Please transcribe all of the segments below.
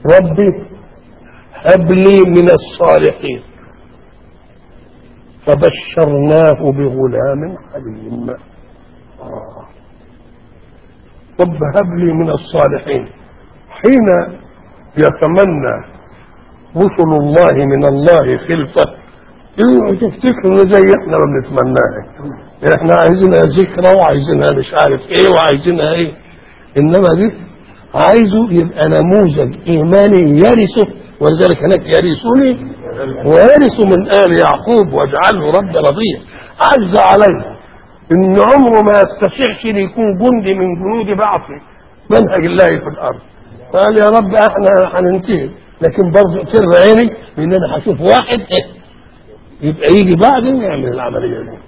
ربي هب لي من الصالحين فبشرناه بغلام حليم آه. رب هب لي من الصالحين حين يتمنى رسل الله من الله خلفه اوعوا تفتكروا ان زي احنا ما بنتمناها احنا عايزينها ذكرى وعايزينها مش عارف ايه وعايزينها ايه انما دي عايزه يبقى نموذج ايماني يرثه ولذلك هناك يرثني ويرث من ال يعقوب واجعله رب رضيا عز عليه ان عمره ما يستطيعش ان يكون جندي من جنود بعث منهج الله في الارض قال يا رب احنا هننتهي لكن برضه ترى عيني ان انا هشوف واحد إيه يبقى يجي بعدي ويعمل العمليه دي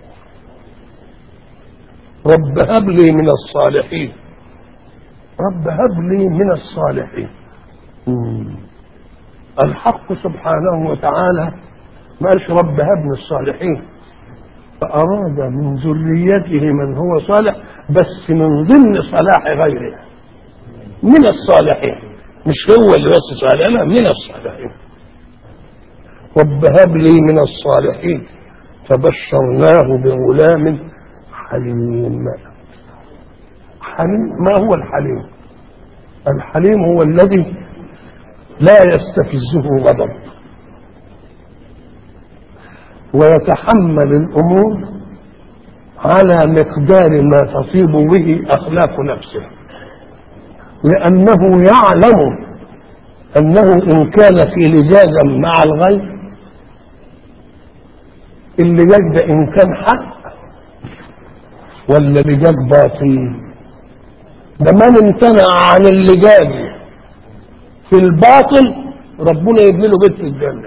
رب هب لي من الصالحين رب هب لي من الصالحين مم. الحق سبحانه وتعالى ما قالش رب هب من الصالحين فأراد من ذريته من هو صالح بس من ضمن صلاح غيره من الصالحين مش هو اللي بس صالح لا من الصالحين رب هب لي من الصالحين فبشرناه بغلام حليم حليم ما هو الحليم الحليم هو الذي لا يستفزه غضب ويتحمل الامور على مقدار ما تصيب به اخلاق نفسه لانه يعلم انه ان كان في لجاجا مع الغير اللجاج ده ان كان حق ولا لجاج باطل ده من امتنع عن اللجاج في الباطل ربنا يبني له بيت في الجنه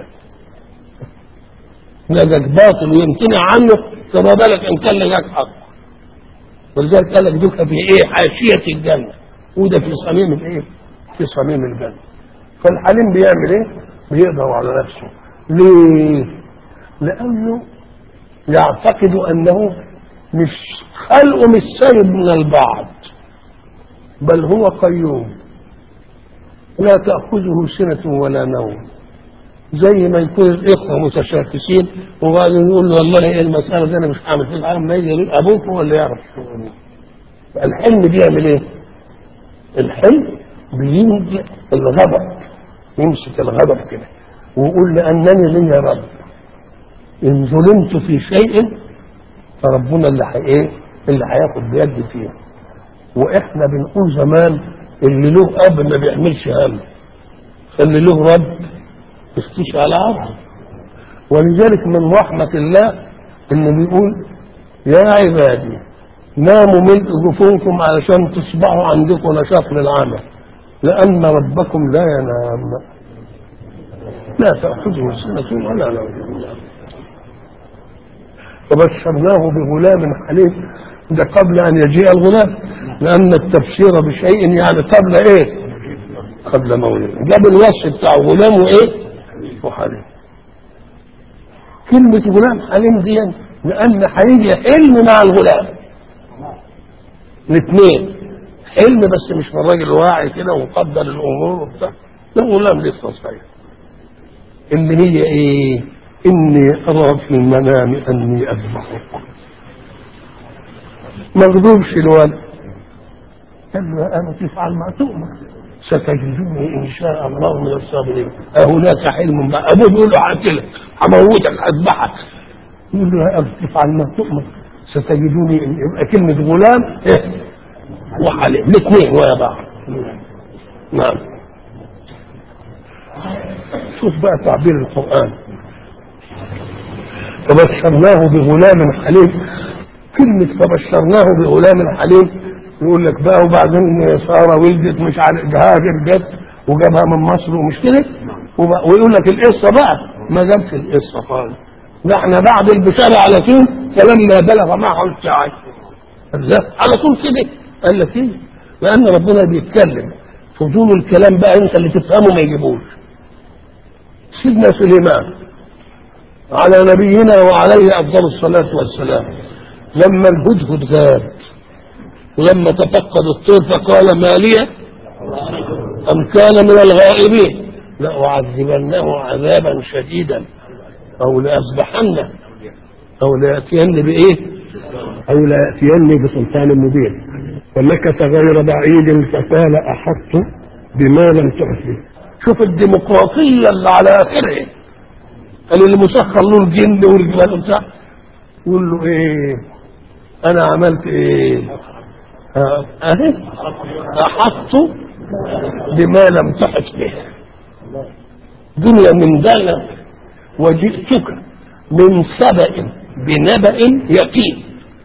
لجاج باطل ويمتنع عنه فما بالك ان كان لجاج حق ولذلك قال لك دوك في ايه حاشيه الجنه وده في صميم الايه في صميم الجنه فالحليم بيعمل ايه بيقدر على نفسه ليه لانه يعتقد انه مش خلقه مش سايب من البعض بل هو قيوم لا تأخذه سنة ولا نوم زي ما يكون الإخوة متشاكسين وبعدين يقول له والله إيه المسألة دي أنا مش هعمل فيها ما يجي يقول أبوك هو اللي يعرف الحلم بيعمل إيه؟ الحلم بينزع الغضب يمسك الغضب كده ويقول لأنني لي رب إن ظلمت في شيء فربنا اللي حي إيه؟ اللي هياخد بيد فيه وإحنا بنقول زمان اللي له أب ما بيعملش هم فاللي له رب يفتش على عرضه ولذلك من رحمة الله إنه بيقول يا عبادي ناموا ملء جفونكم علشان تصبحوا عندكم نشاط للعمل لأن ربكم لا ينام لا تأخذه سنة ولا نوم فبشرناه بغلام حليم ده قبل أن يجيء الغلام لأن التبشير بشيء يعني قبل إيه؟ قبل مولده جاب الوصف بتاع غلام وإيه؟ وحليم كلمة غلام حليم دي لأن هيجي حلم مع الغلام الاثنين حلم بس مش من راجل واعي كده ومقدر الامور وبتاع ده غلام لسه صغير اللي هي ايه اني ارى في المنام اني اذبحك ما غضبش الولد قال له انا تفعل ما تؤمر ستجدني ان شاء الله من الصابرين اهناك حلم بقى ابوه بيقول له هقتلك هموتك هذبحك يقول له يا ابي تفعل ما تؤمر ستجدوني يبقى كلمة غلام إيه؟ وحليم الاثنين ويا بعض نعم شوف بقى تعبير القرآن فبشرناه بغلام حليم كلمة فبشرناه بغلام حليم يقول لك بقى وبعدين سارة ولدت مش عارف هاجر جت وجابها من مصر ومش كده ويقول لك القصة بقى ما جابش القصة خالص ده احنا بعد البشارة على طول فلما بلغ معه الساعة على طول كده قال لك ايه؟ لأن ربنا بيتكلم فضول الكلام بقى انت اللي تفهمه ما يجيبوش سيدنا سليمان على نبينا وعليه أفضل الصلاة والسلام لما الهدهد غاب ولما تفقد الطير فقال ما لي أم كان من الغائبين لأعذبنه عذابا شديدا أو لأذبحنه أو ليأتين بإيه؟ أو لا يأتيني بسلطان مبين ومكث غير بعيد فقال أحطت بما لم تحط به شوف الديمقراطية اللي على آخره قال اللي مسخر له الجن والجبال وبتاع يقول له إيه أنا عملت إيه؟ ها، أهي أحطت بما لم تحط به دنيا من دلة وجئتك من سبأ بنبأ يقين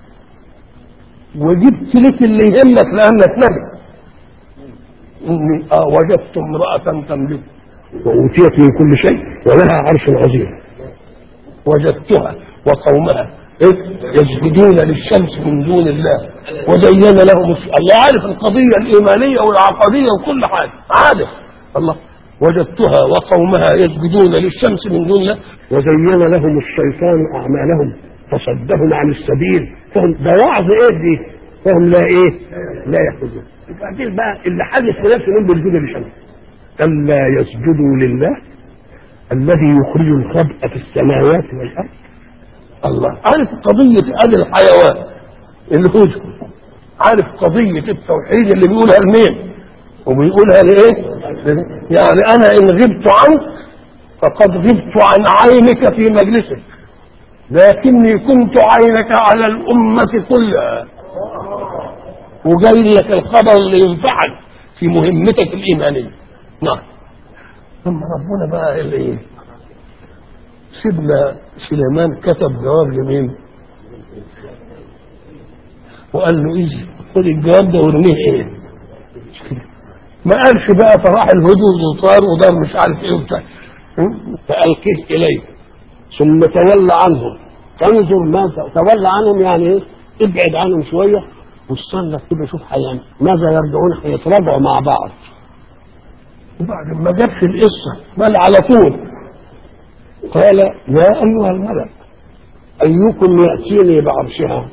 وجبت لك اللي يهمك لأنك نبي إني آه وجدت امرأة تملك وأوتيت من كل شيء ولها عرش عظيم وجدتها وقومها إيه؟ يسجدون للشمس من دون الله وزين لهم الش- الله عارف القضية الإيمانية والعقدية وكل حاجة عارف الله وجدتها وقومها يسجدون للشمس من دون الله وزين لهم الشيطان أعمالهم فصدهم عن السبيل فهم ده وعظ إيه دي فهم لا إيه لا يحفظون بعدين بقى اللي حدث في نفسه من بالجود للشمس ألا يسجدوا لله الذي يخرج الخبء في السماوات والأرض الله عارف قضية أهل الحيوان الهجوم عارف قضية التوحيد اللي بيقولها لمين وبيقولها لإيه يعني أنا إن غبت عنك فقد غبت عن عينك في مجلسك لكني كنت عينك على الأمة كلها وجاي لك الخبر اللي ينفعك في مهمتك الإيمانية نعم ثم ربنا بقى اللي إيه سيدنا سليمان كتب جواب لمين وقال له ايه خد الجواب ده وارميه ايه مش كده. ما قالش بقى فراح الهدوء وطار ودار مش عارف ايه وبتاع م? فألقيه إليه ثم تولى عنهم تنظر ماذا تولى عنهم يعني ايه ابعد عنهم شويه واستنى كده شوف حيان ماذا يرجعون هيتراجعوا مع بعض وبعد ما جابش القصة بل على طول قال يا ايها الملك ايكم ياتيني بعرشها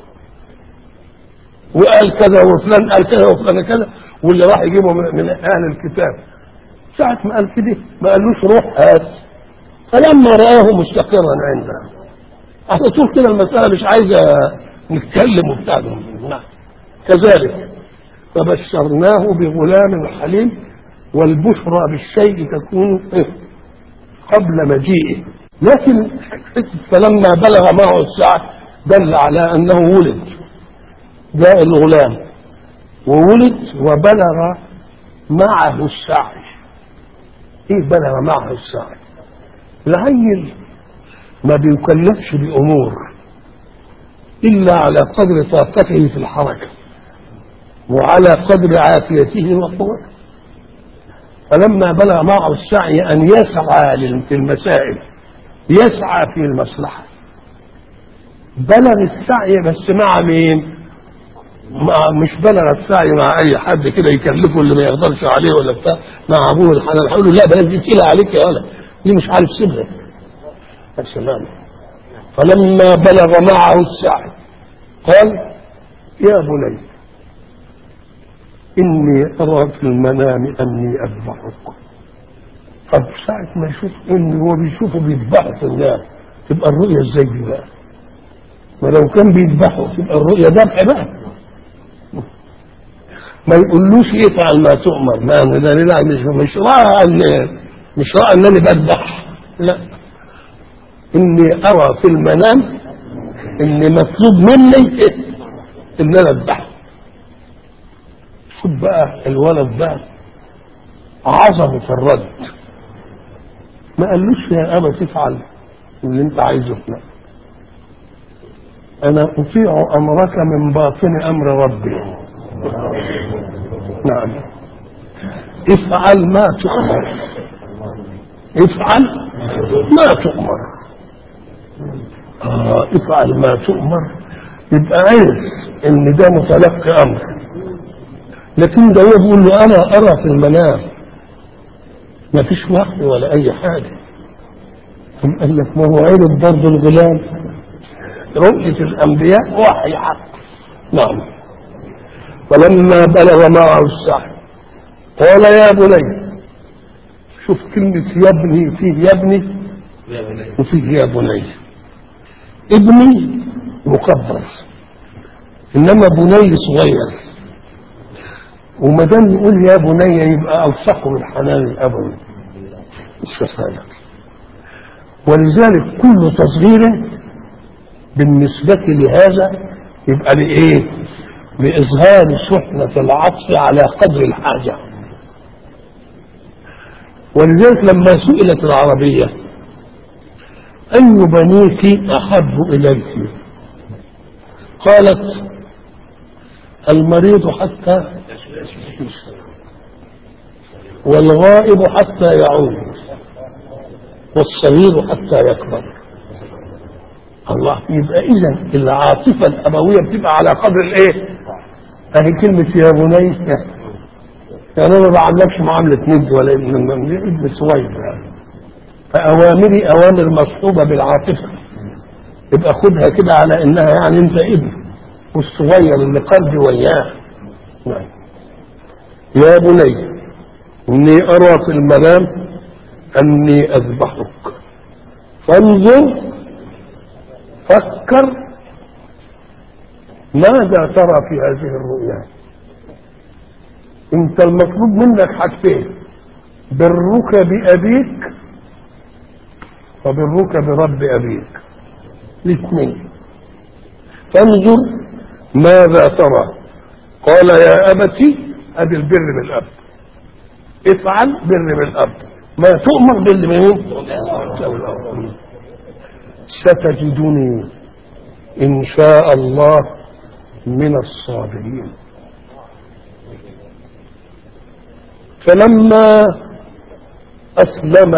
وقال كذا وفلان قال كذا وفلان كذا واللي راح يجيبه من, من اهل الكتاب ساعة ما قال كده ما قالوش روح هات فلما رآه مستقرا عنده على طول كده المسألة مش عايزة نتكلم وبتاع ده. نعم كذلك فبشرناه بغلام حليم والبشرى بالشيء تكون إيه؟ قبل مجيئه لكن فلما بلغ معه الساعة دل على أنه ولد جاء الغلام وولد وبلغ معه السعي ايه بلغ معه السعي العيل ما بيكلفش بأمور إلا على قدر طاقته في الحركة وعلى قدر عافيته وقوته فلما بلغ معه السعي أن يسعى لل- في المسائل يسعى في المصلحة بلغ السعي بس مع مين؟ مع مش بلغ السعي مع أي حد كده يكلفه اللي ما يقدرش عليه ولا بتاع مع أبوه الحلال هيقول له لا بلاش دي تقيلة عليك يا ولد دي مش عارف سيبها يا سلام فلما بلغ معه السعي قال يا بني إني أرى في المنام أني أذبحك طب ساعة ما يشوف إن هو بيشوفه بيذبحه في النار تبقى الرؤية ازاي دي بقى؟ ما لو كان بيذبحه تبقى الرؤية ذبح بقى ما يقولوش افعل ما تؤمر ما ده لا مش مش راى ان مش راى انني بذبح لا اني ارى في المنام ان مطلوب مني ان انا اذبحه شوف بقى الولد بقى عظمة الرد ما قالوش يا أبا تفعل اللي أنت عايزه لا أنا أطيع أمرك من باطن أمر ربي نعم افعل ما تؤمر افعل ما تؤمر آه افعل ما تؤمر يبقى عارف ان ده متلقي امر لكن ده هو بيقول له انا ارى في المنام ما فيش وحي ولا اي حاجه ثم قال لك ما هو عرف برضه الغلام رؤية الأنبياء وحي حق نعم فلما بلغ معه السعي قال يا بني شوف كلمة يا ابني فيه يا ابني وفيه يا بني ابني مكبر انما بني صغير وما دام يقول يا بني يبقى اوثق من حنان الابوي السفالة ولذلك كل تصغير بالنسبة لهذا يبقى لإيه؟ لإظهار سحنة العطف على قدر الحاجة ولذلك لما سئلت العربية أي بنيك أحب إليك قالت المريض حتى والغائب حتى يعود والصغير حتى يكبر الله يبقى اذا العاطفه الابويه بتبقى على قدر الايه؟ اهي كلمه يا بني يعني انا ما بعملكش معامله ند ولا ابن ابن صغير يعني فاوامري اوامر مصحوبه بالعاطفه يبقى خدها كده على انها يعني انت ابن والصغير اللي قلبي وياه نعم. يا بني اني ارى في المنام اني اذبحك فانظر فكر ماذا ترى في هذه الرؤيا انت المطلوب منك حاجتين برك بابيك وبرك برب ابيك الاثنين فانظر ماذا ترى قال يا ابتي ادي البر بالاب افعل بر بالاب ما تؤمر بر بمين ستجدني ان شاء الله من الصابرين فلما اسلم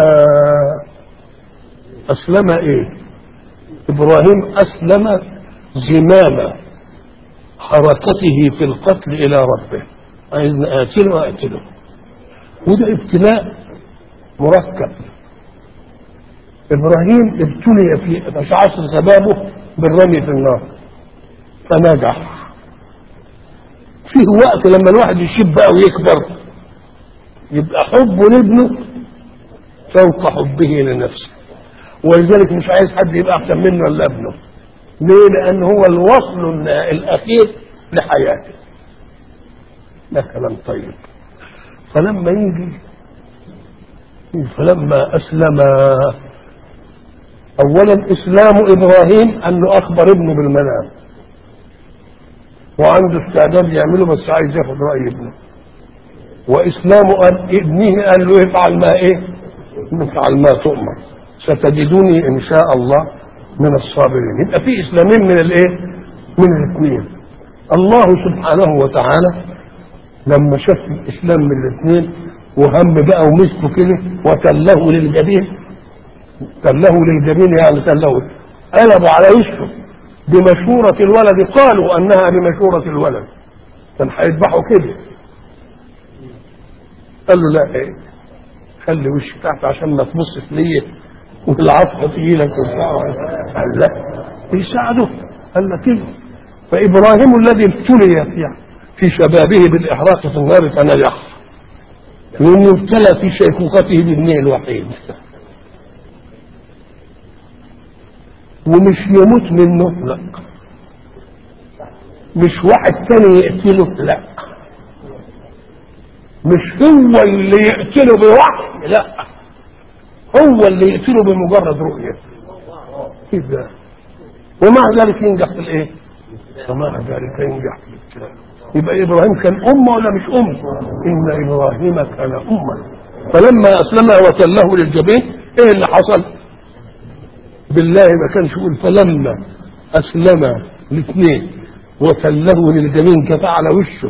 اسلم ايه ابراهيم اسلم زمام حركته في القتل الى ربه عايز اقتله واقتله وده ابتلاء مركب ابراهيم ابتلي في عصر شبابه بالرمي في النار فنجح فيه وقت لما الواحد يشيب بقى ويكبر يبقى حبه لابنه فوق حبه لنفسه ولذلك مش عايز حد يبقى احسن منه الا ابنه ليه لان هو الوصل الاخير لحياته ده كلام طيب فلما يجي فلما اسلم اولا اسلام ابراهيم انه اخبر ابنه بالمنام وعنده استعداد يعمله بس عايز ياخد راي ابنه واسلام ابنه قال له افعل ما ايه افعل ما تؤمر ستجدني ان شاء الله من الصابرين يبقى في اسلامين من الايه من الاثنين الله سبحانه وتعالى لما شاف الاسلام من الاثنين وهم بقى ومسكه كده وتله للجبين تله للجبين يعني تله قلبوا على وشه بمشورة الولد قالوا انها بمشورة الولد كان هيذبحوا كده قال له لا ايه خلي وشي تحت عشان ما تبصش ليا والعصفة تجي لك قال لا يساعده قال لك كده فابراهيم الذي ابتلي في في شبابه بالاحراق في النار فنجح وانه ابتلى في شيخوخته بابنه الوحيد ومش يموت منه لا مش واحد تاني يقتله لا مش هو اللي يقتله بوحي لا هو اللي يقتله بمجرد رؤية كده ومع ذلك ينجح في الايه ومع ذلك ينجح في الابتلاء يبقى ابراهيم كان امه ولا مش ام ان ابراهيم كان امه فلما اسلم وتله للجبين ايه اللي حصل بالله ما كانش يقول فلما اسلم الاثنين وتله للجبين كفى على وشه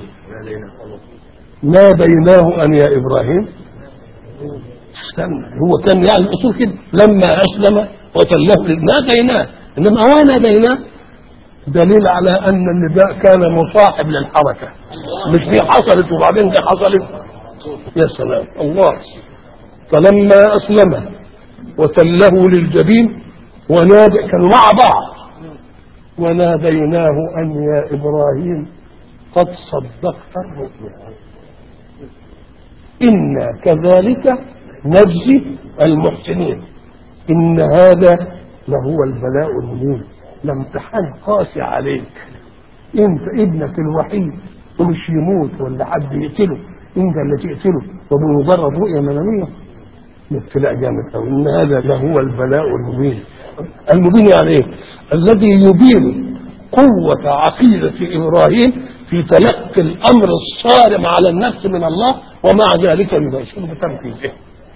ناديناه ان يا ابراهيم استنى هو كان يعني الاصول كده لما اسلم وتله ناديناه انما هو ناديناه دليل على ان النداء كان مصاحب للحركه مش دي حصلت وبعدين دي حصلت يا سلام الله فلما اسلم وتله للجبين ونادى كانوا مع بعض وناديناه ان يا ابراهيم قد صدقت الرؤيا انا كذلك نجزي المحسنين إن هذا لهو البلاء المبين الامتحان قاسي عليك انت ابنك الوحيد ومش يموت ولا حد يقتله انت اللي تقتله وبمجرد رؤيه مناميه ابتلاء جامد قوي ان هذا لهو البلاء المبين المبين يعني ايه؟ الذي يبين قوة عقيدة إبراهيم في تلقي الأمر الصارم على النفس من الله ومع ذلك يباشر بتنفيذه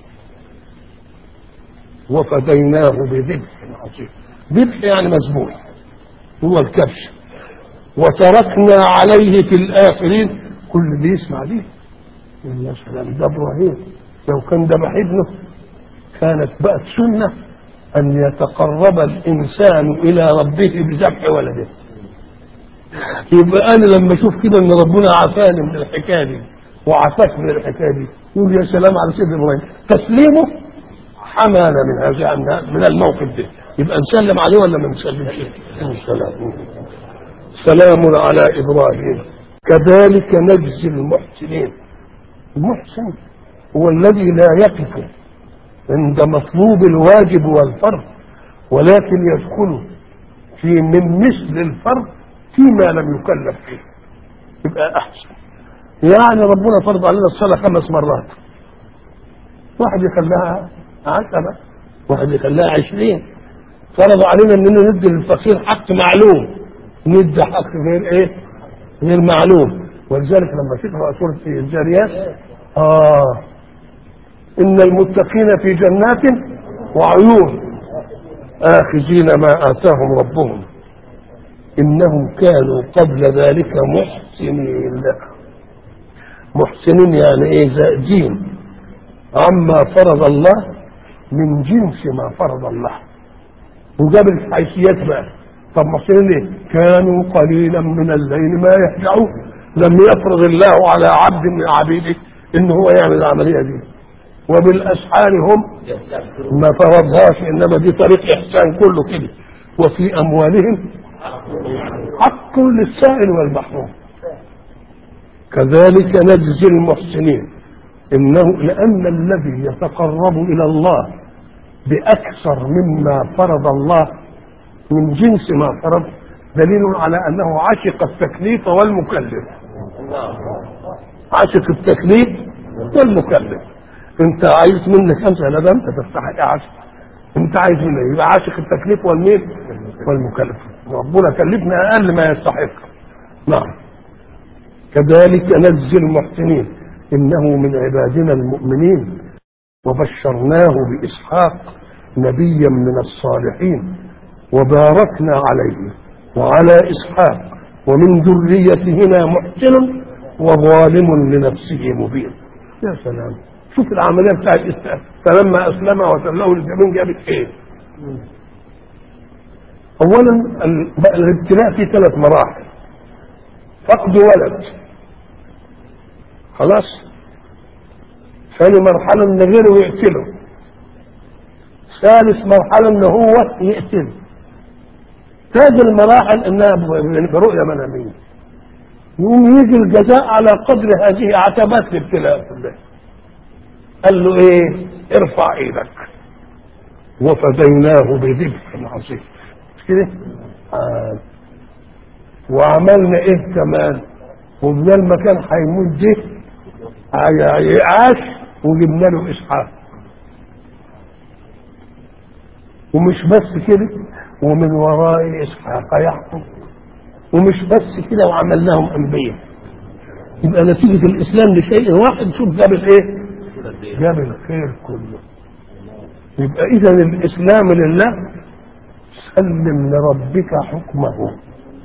وفديناه بذبح عظيم ذبح يعني مذبوح هو الكبش وتركنا عليه في الآخرين كل اللي يسمع دي يقول يا سلام ده إبراهيم لو كان ذبح ابنه كانت بقت سنة أن يتقرب الإنسان إلى ربه بذبح ولده يبقى أنا لما أشوف كده إن ربنا عافاني من الحكاية دي وعافاك من الحكاية دي يقول يا سلام على سيدنا إبراهيم تسليمه حمانا من هذا من الموقف ده يبقى نسلم عليه ولا ما نسلمش؟ سلام سلام على ابراهيم كذلك نجزي المحسنين المحسن هو الذي لا يقف عند مطلوب الواجب والفرض ولكن يدخل في من مثل الفرض فيما لم يكلف فيه يبقى احسن يعني ربنا فرض علينا الصلاه خمس مرات واحد يخليها عشرة واحد يخليها عشرين فرض علينا اننا ندي للفقير حق معلوم ندي حق غير ايه غير معلوم ولذلك لما تقرا سوره الجاريات اه ان المتقين في جنات وعيون آخذين ما آتاهم ربهم إنهم كانوا قبل ذلك محسنين محسنين يعني إيه زائدين عما فرض الله من جنس ما فرض الله وجاب الحيثيات بقى طب محسنين ايه؟ كانوا قليلا من الليل ما يهجعون لم يفرض الله على عبد من عبيده ان هو يعمل العمليه دي وبالاسحار هم ما فرضهاش انما دي طريق احسان كله كده وفي اموالهم حق للسائل والمحروم كذلك نجزي المحسنين انه لان الذي يتقرب الى الله باكثر مما فرض الله من جنس ما فرض دليل على انه عشق التكليف والمكلف عشق التكليف والمكلف انت عايز منك خمسه لا ده انت تستحق عشق انت عايز منك يبقى عاشق التكليف والمين والمكلف ربنا كلفنا اقل ما يستحق نعم كذلك نجزي المحسنين انه من عبادنا المؤمنين وبشرناه باسحاق نبيا من الصالحين وباركنا عليه وعلى اسحاق ومن ذريتهما محسن وظالم لنفسه مبين يا سلام شوف العمليه بتاعت فلما اسلم وتله الجبين جابت ايه اولا الابتلاء فيه ثلاث مراحل فقد ولد خلاص ثاني مرحلة ان غيره يقتله ثالث مرحلة ان هو يقتله تاج المراحل انها برؤية منامية يقوم يجي الجزاء على قدر هذه عتبات الابتلاء كلها قال له ايه ارفع ايدك وفديناه بذبح عظيم كده آه. وعملنا ايه كمان وبدل ما كان هيموت ده عاش وجبنا له اسحاق ومش بس كده ومن وراء اسحاق يعقوب ومش بس كده وعملناهم انبياء يبقى نتيجة الإسلام لشيء واحد شوف جاب الإيه؟ جاب الخير كله يبقى إذا الإسلام لله سلم لربك حكمه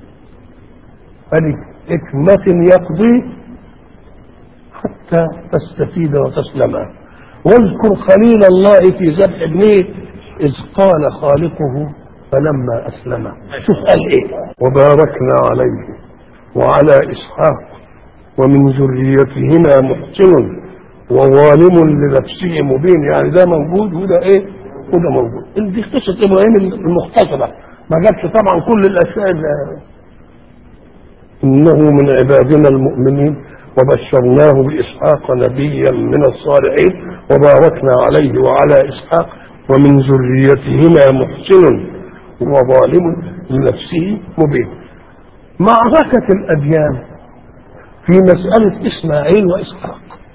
فلحكمة يقضي حتى تستفيد وتسلم واذكر خليل الله في ذبح ابنه إذ قال خالقه فلما أسلم شوف قال إيه وباركنا عليه وعلى إسحاق ومن ذريتهما محسن وظالم لنفسه مبين يعني ده موجود وده ايه وده موجود دي قصة ابراهيم المختصرة ما جابش طبعا كل الاشياء اللي انه من عبادنا المؤمنين وبشرناه باسحاق نبيا من الصالحين وباركنا عليه وعلى إسحاق ومن ذريتهما محسن وظالم لنفسه مبين معركة الأديان في مسألة إسماعيل وإسحاق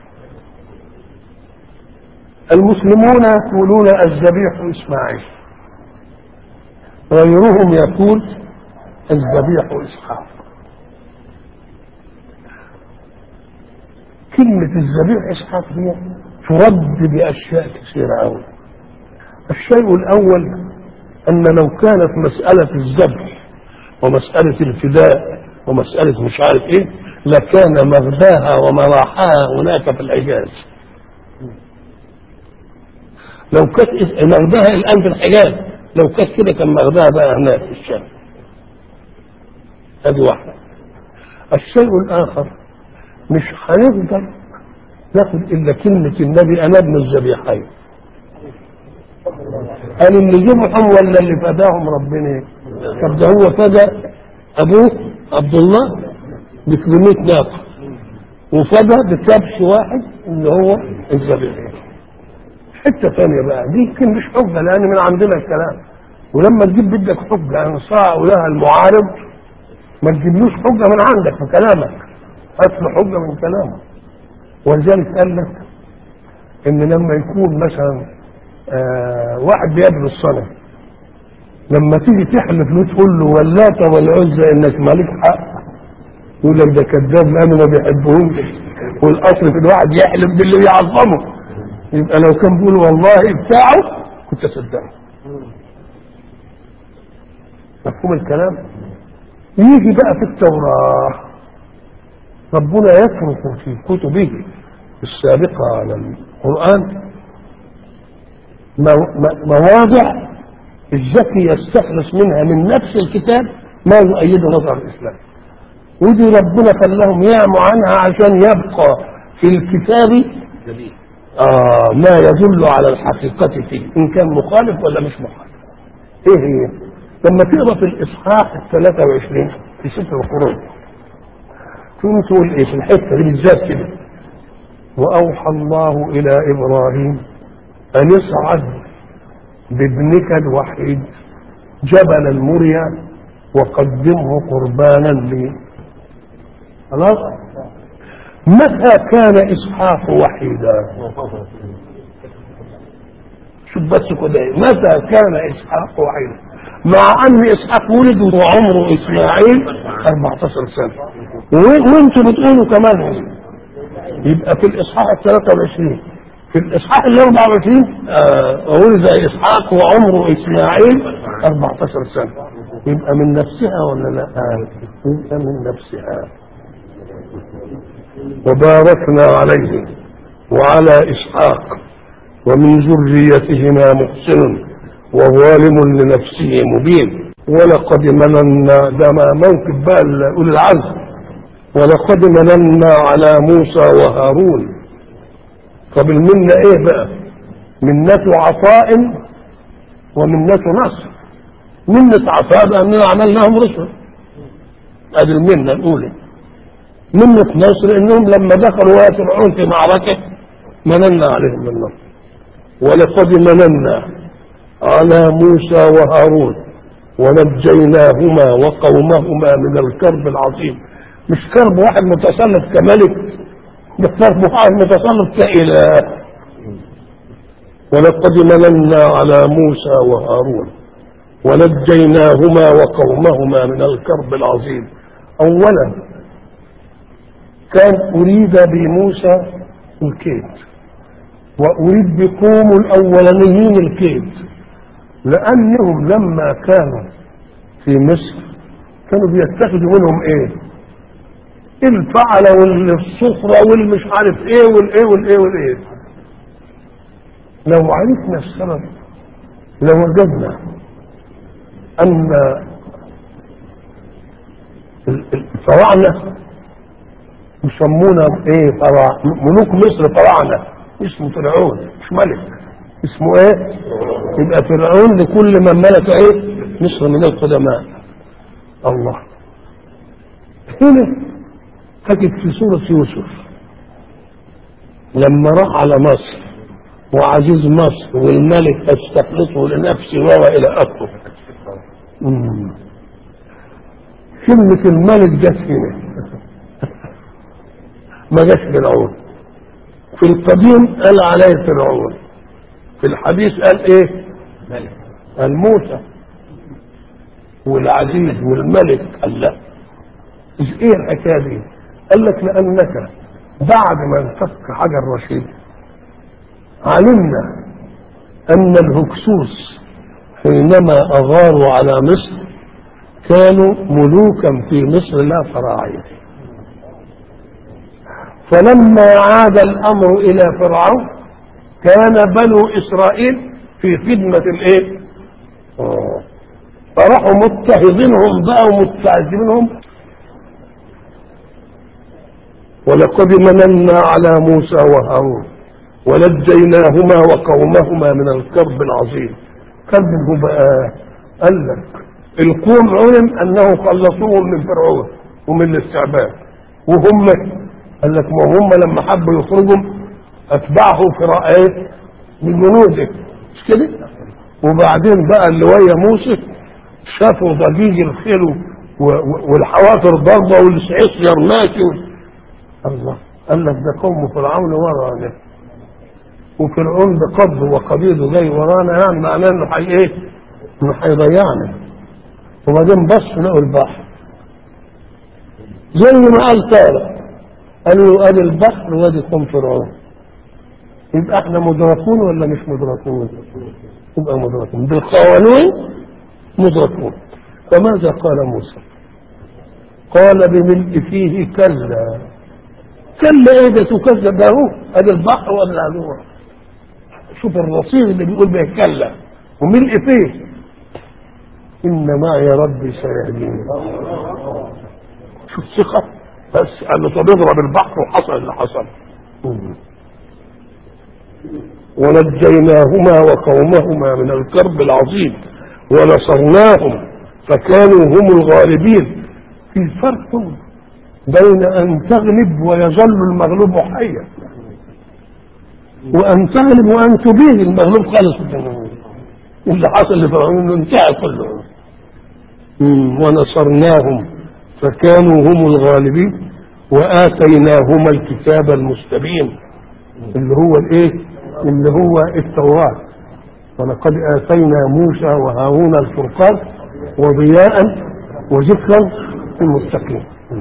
المسلمون يقولون الذبيح إسماعيل غيرهم يقول الذبيح إسحاق كلمة الذبيح إسحاق دي ترد بأشياء كثيرة أوي الشيء الأول أن لو كانت مسألة الذبح ومسألة الفداء ومسألة مش عارف إيه لكان مغداها ومراحاها هناك في الحجاز لو كانت مغداها الآن في الحجاز لو كانت كده كان مغداها بقى هناك في الشام هذه واحدة الشيء الآخر مش هنقدر ناخد إلا كلمة النبي أنا ابن الذبيحين قال اللي ذبحهم ولا اللي فداهم ربنا طب ده هو فدى أبوه عبد الله ب 800 ناقة وفدى بكبش واحد اللي هو الذبيح حتة ثانية بقى دي يمكن مش حجة لأن من عندنا الكلام ولما تجيب بدك حجة أنصاع لها المعارض ما تجيبلوش حجة من عندك في كلامك هات له حجة من كلامه ولذلك قال لك إن لما يكون مثلا آه واحد بيدرس الصلاة لما تيجي تحلف له تقول له واللات والعزى انك مالك حق يقول لك ده كذاب لانه ما بيحبهمش والاصل في الواحد يحلف باللي بيعظمه يبقى لو كان بيقول والله بتاعه كنت اصدقه مفهوم الكلام يجي بقى في التوراة ربنا يترك في كتبه السابقة على القرآن مواضع الذكي يستخلص منها من نفس الكتاب ما يؤيد نظر الإسلام ودي ربنا خلاهم يعموا عنها عشان يبقى في الكتاب آه ما يدل على الحقيقة فيه إن كان مخالف ولا مش مخالف إيه هي؟ لما تقرا في الإصحاح ال 23 في سفر الخروج تقوم تقول إيه في الحتة دي بالذات كده وأوحى الله إلى إبراهيم أن يصعد بابنك الوحيد جبل المريا وقدمه قربانا لي خلاص متى كان اسحاق وحيدا شوف بس كده متى كان اسحاق وحيدا مع ان اسحاق ولد وعمره اسماعيل 14 سنه وانتم بتقولوا كمان يبقى في الاصحاح ال 23 في الاصحاح ال 24 آه ولد اسحاق وعمره اسماعيل 14 سنه يبقى من نفسها ولا لا؟ آه. يبقى من نفسها وباركنا عليه وعلى اسحاق ومن ذريتهما محسن وظالم لنفسه مبين ولقد مننا ده ما موقف بقى اولي العزم ولقد مننا على موسى وهارون طب المنة ايه بقى منة عطاء ومنة نصر منة عطاء بأننا عملناهم رسل ادي المنة الأولى منة نصر انهم لما دخلوا وقت فرعون في معركة مننا عليهم بالنصر ولقد مننا على موسى وهارون ونجيناهما وقومهما من الكرب العظيم مش كرب واحد متسلط كملك ده كرب واحد متسلط كإله ولقد مننا على موسى وهارون ونجيناهما وقومهما من الكرب العظيم اولا كان اريد بموسى الكيد واريد بقوم الاولانيين الكيد لانهم لما كانوا في مصر كانوا بيتخذوا منهم ايه الفعل والصخرة والمش عارف ايه والايه والايه والايه لو عرفنا السبب لوجدنا ان الفراعنة يسمونا ايه فرع ملوك مصر فراعنة اسمه فرعون مش ملك اسمه ايه يبقى فرعون لكل من ملك ايه مصر من القدماء الله هنا تجد في سورة يوسف لما راح على مصر وعزيز مصر والملك استخلصه لنفسي والى اخره مم. كلمة الملك جت هنا ما جاش فرعون في القديم قال عليه فرعون في الحديث قال ايه قال موسى والعزيز والملك قال لا ايه الحكايه دي قال لك لانك بعد ما انفك حجر رشيد علمنا ان الهكسوس حينما اغاروا على مصر كانوا ملوكا في مصر لا فراعين فلما عاد الامر الى فرعون كان بنو اسرائيل في خدمه الايه آه. فراحوا مضطهدينهم بقى ومستعذبينهم ولقد مننا على موسى وهارون ونجيناهما وقومهما من الكرب العظيم كرب هو بقى قال لك القوم علم انه خلصوهم من فرعون ومن الاستعباد وهم قال لك ما هم لما حبوا يخرجوا اتبعه فرعون من جنوده مش كده وبعدين بقى اللي ويا موسى شافوا ضجيج الخيل و- و- والحوافر ضربه والعصير ماشي الله قال لك ده قوم فرعون ورانا وفرعون بقبضه وقبيله جاي ورانا يعني معناه انه حي ايه؟ انه هيضيعنا وبعدين بص لقوا البحر زي ما قال طارق قالوا ادي البحر وادي قوم فرعون يبقى احنا مدركون ولا مش مدركون؟ يبقى مدركون بالقوانين مدركون فماذا قال موسى؟ قال بملء فيه كلا كلا ايه ده تكذب ده هو ادي البحر وادي العدو شوف الرصيد اللي بيقول به كلا وملء فيه ان معي ربي سيهديني شوف ثقه بس قال له طب اضرب البحر وحصل اللي حصل ونجيناهما وقومهما من الكرب العظيم ونصرناهم فكانوا هم الغالبين في فرق بين ان تغلب ويظل المغلوب حيا وان تغلب وان تبيه المغلوب خالص اللي حصل لفرعون انه انتهى كله مم. ونصرناهم فكانوا هم الغالبين واتيناهما الكتاب المستبين اللي هو الايه اللي هو التوراه ولقد اتينا موسى وهارون الفرقان وضياء وذكرا للمتقين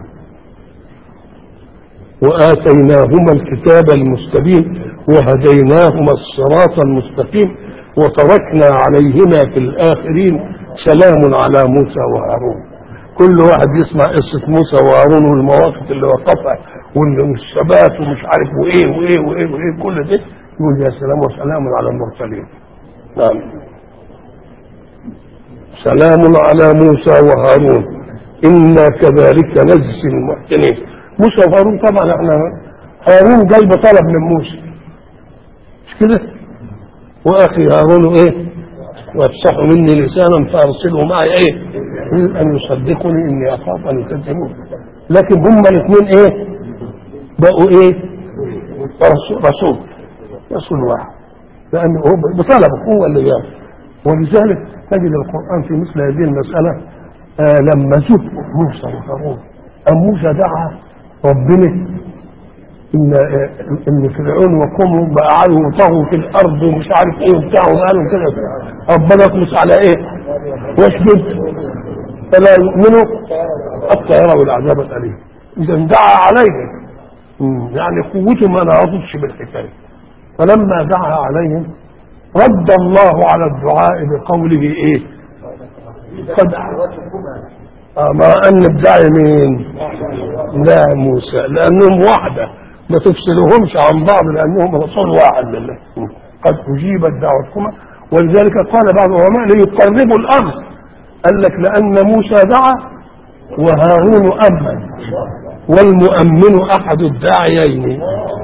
وآتيناهما الكتاب المستبين وهديناهما الصراط المستقيم وتركنا عليهما في الآخرين سلام على موسى وهارون كل واحد يسمع قصة موسى وهارون والمواقف اللي وقفها والثبات ومش عارف وايه وايه وايه وايه كل ده يقول يا سلام وسلام على المرسلين نعم سلام على موسى وهارون إنا كذلك نجزي المحسنين موسى وهارون طبعا احنا هارون جاي بطلب من موسى مش كده واخي هارون ايه وافصح مني لسانا فارسله معي ايه ان يصدقني اني اخاف ان يكذبون لكن هما الاثنين ايه بقوا ايه رسول رسول رسول واحد لانه هو بطلبه هو اللي جاب ولذلك تجد القران في مثل هذه المساله آه لما جب موسى وهارون أم موسى دعا ربنا ان ان فرعون وقومه بقى قعدوا طغوا في الارض ومش عارف ايه وبتاع وقالوا كده ربنا يطمس على ايه؟ واشدد فلا يؤمنوا حتى يروا العذاب الاليم اذا دعا عليهم يعني قوته ما نعرفش بالحكايه فلما دعا عليهم رد الله على الدعاء بقوله ايه؟ قد آه مع ان الداعي مين؟ لا موسى لانهم وحده ما تفصلهمش عن بعض لانهم رسول واحد لله قد اجيبت دعوتكما ولذلك قال بعض العلماء ليقربوا الامر قال لك لان موسى دعا وهارون امن والمؤمن احد الداعيين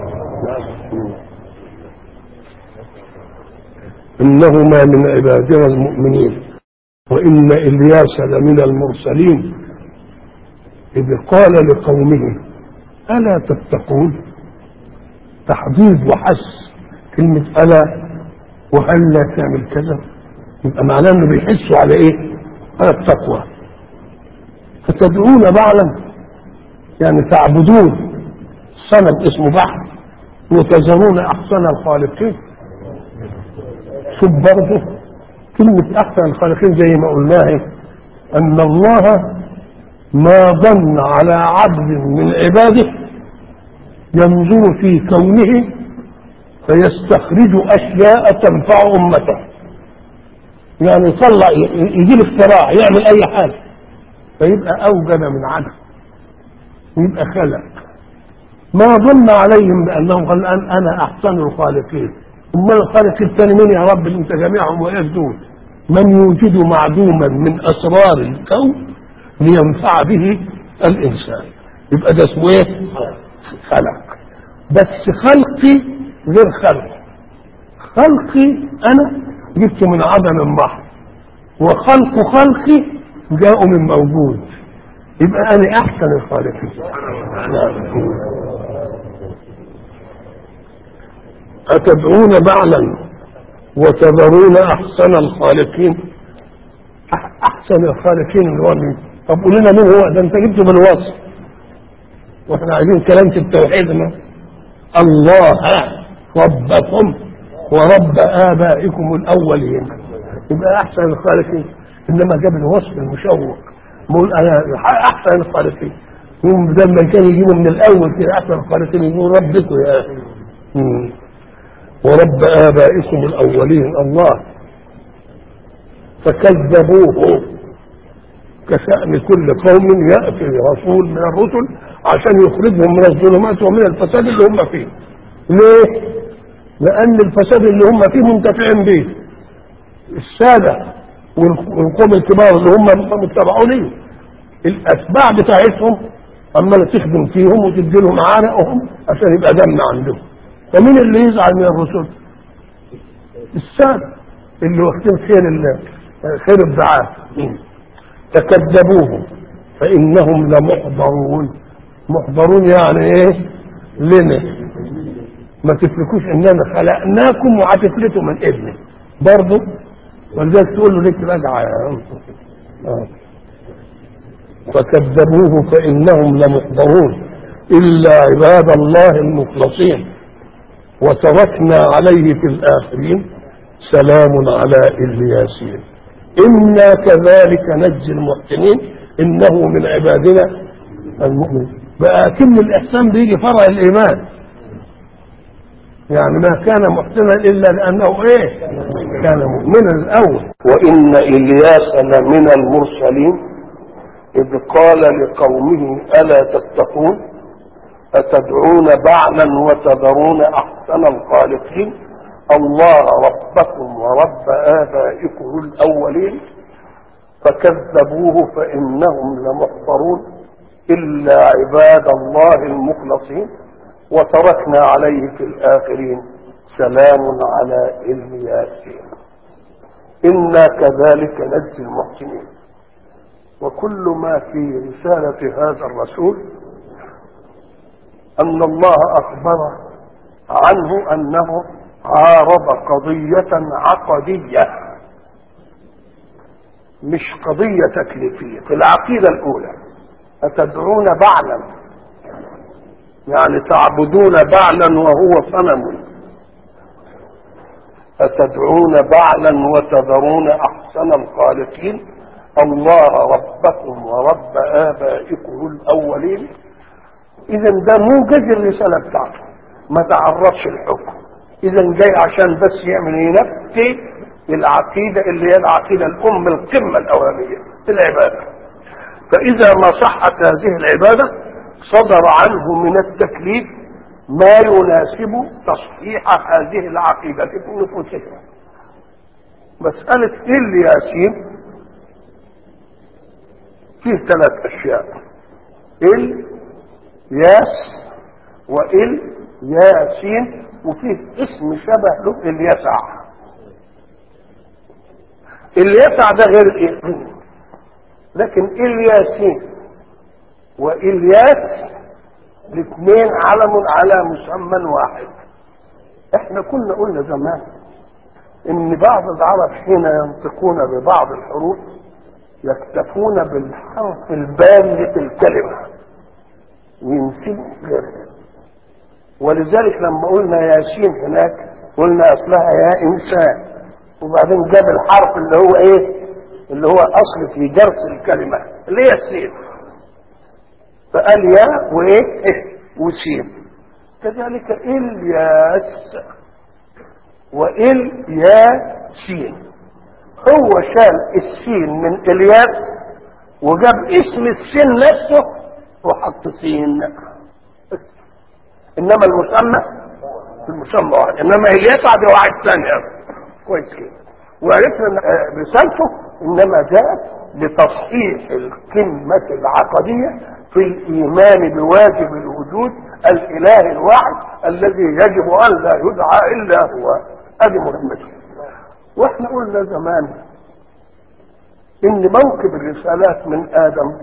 انهما من عبادنا المؤمنين وان الياس لمن المرسلين اذ قال لقومه الا تتقون تحضيض وحث كلمة ألا وهل لا تعمل كذا يبقى معناه انه بيحسوا على ايه؟ على التقوى فتدعون بعلا يعني تعبدون صنم اسمه بعل وتذرون احسن الخالقين شوف برضه كلمة أحسن الخالقين زي ما قلناها أن الله ما ظن على عبد من عباده ينظر في كونه فيستخرج أشياء تنفع أمته يعني يطلع يجيب اختراع يعمل أي حاجة فيبقى أوجد من عدم ويبقى خلق ما ظن عليهم بأنهم قال الآن أنا أحسن الخالقين امال الخالق الثاني مين يا رب اللي انت جميعهم واقف دول من يوجد معدوما من اسرار الكون لينفع به الانسان يبقى ده اسمه ايه خلق بس خلقي غير خلق خلقي انا جبته من عدم محض وخلق خلقي جاءوا من موجود يبقى انا احسن الخالقين أتدعون بعلا وتذرون أحسن الخالقين أحسن الخالقين اللي هو مين؟ طب قول لنا مين هو؟ ده أنت جبته بالوصف وإحنا عايزين كلام في التوحيد ما الله ربكم ورب آبائكم الأولين يبقى أحسن الخالقين إنما جاب الوصف المشوق بقول أنا أحسن الخالقين يوم بدل ما كان يجيبوا من الأول كده أحسن الخالقين يقول ربكم يا أخي ورب آبائكم الأولين الله فكذبوه كشأن كل قوم يأتي رسول من الرسل عشان يخرجهم من الظلمات ومن الفساد اللي هم فيه ليه؟ لأن الفساد اللي هم فيه منتفعين به السادة والقوم الكبار اللي هم متبعونين الأتباع بتاعتهم عمالة تخدم فيهم وتدي لهم عرقهم عشان يبقى دم عندهم ومين اللي يزعل من الرسل السادة اللي واخدين خير الله خير الدعاة تكذبوه فإنهم لمحضرون محضرون يعني ايه لنا ما تفلكوش اننا خلقناكم وهتفلتوا من ابني برضه ولذلك تقول له ليك رجعه يا آه. فكذبوه فإنهم لمحضرون إلا عباد الله المخلصين وتركنا عليه في الآخرين سلام على الياسين إنا كذلك نجزي المحسنين إنه من عبادنا المؤمنين بقى كل الإحسان بيجي فرع الإيمان يعني ما كان محسنا إلا لأنه إيه كان مؤمنا الأول وإن إلياس لمن المرسلين إذ قال لقومه ألا تتقون أتدعون بعلا وتذرون أحسن الخالقين الله ربكم ورب آبائكم الأولين فكذبوه فإنهم لمحضرون إلا عباد الله المخلصين وتركنا عليه في الآخرين سلام على الياسين إنا كذلك نجزي المحسنين وكل ما في رسالة هذا الرسول أن الله أخبر عنه أنه عارض قضية عقدية مش قضية تكليفية في العقيدة الأولى أتدعون بعلا يعني تعبدون بعلا وهو صنم أتدعون بعلا وتذرون أحسن الخالقين الله ربكم ورب آبائكم الأولين إذا ده موجز الرسالة بتاعته ما تعرضش الحكم إذا جاي عشان بس يعمل ينفي العقيدة اللي هي العقيدة الأم القمة الأولانية العبادة فإذا ما صحت هذه العبادة صدر عنه من التكليف ما يناسب تصحيح هذه العقيدة في نفوسهم مسألة الياسين فيه ثلاث أشياء ال ياس وال ياسين وفيه اسم شبه له اليسع اليسع ده غير الايه لكن الياسين والياس الاثنين علم على مسمى واحد احنا كنا قلنا زمان ان بعض العرب حين ينطقون ببعض الحروف يكتفون بالحرف البارز في الكلمة وينسبوا غيرها ولذلك لما قلنا ياسين هناك قلنا اصلها يا انسان وبعدين جاب الحرف اللي هو ايه اللي هو اصل في جرس الكلمة اللي هي السين فقال يا وايه إيه؟ وسين كذلك الياس والياسين هو شال السين من الياس وجاب اسم السين نفسه وحط سين انما المسمى المسمى واحد انما الياس عاد واحد ثاني كويس كده وعرفنا ان رسالته انما جاءت لتصحيح القمة العقدية في الإيمان بواجب الوجود الإله الواحد الذي يجب أن لا يدعى إلا هو هذه مهمته واحنا قلنا زمان ان موكب الرسالات من ادم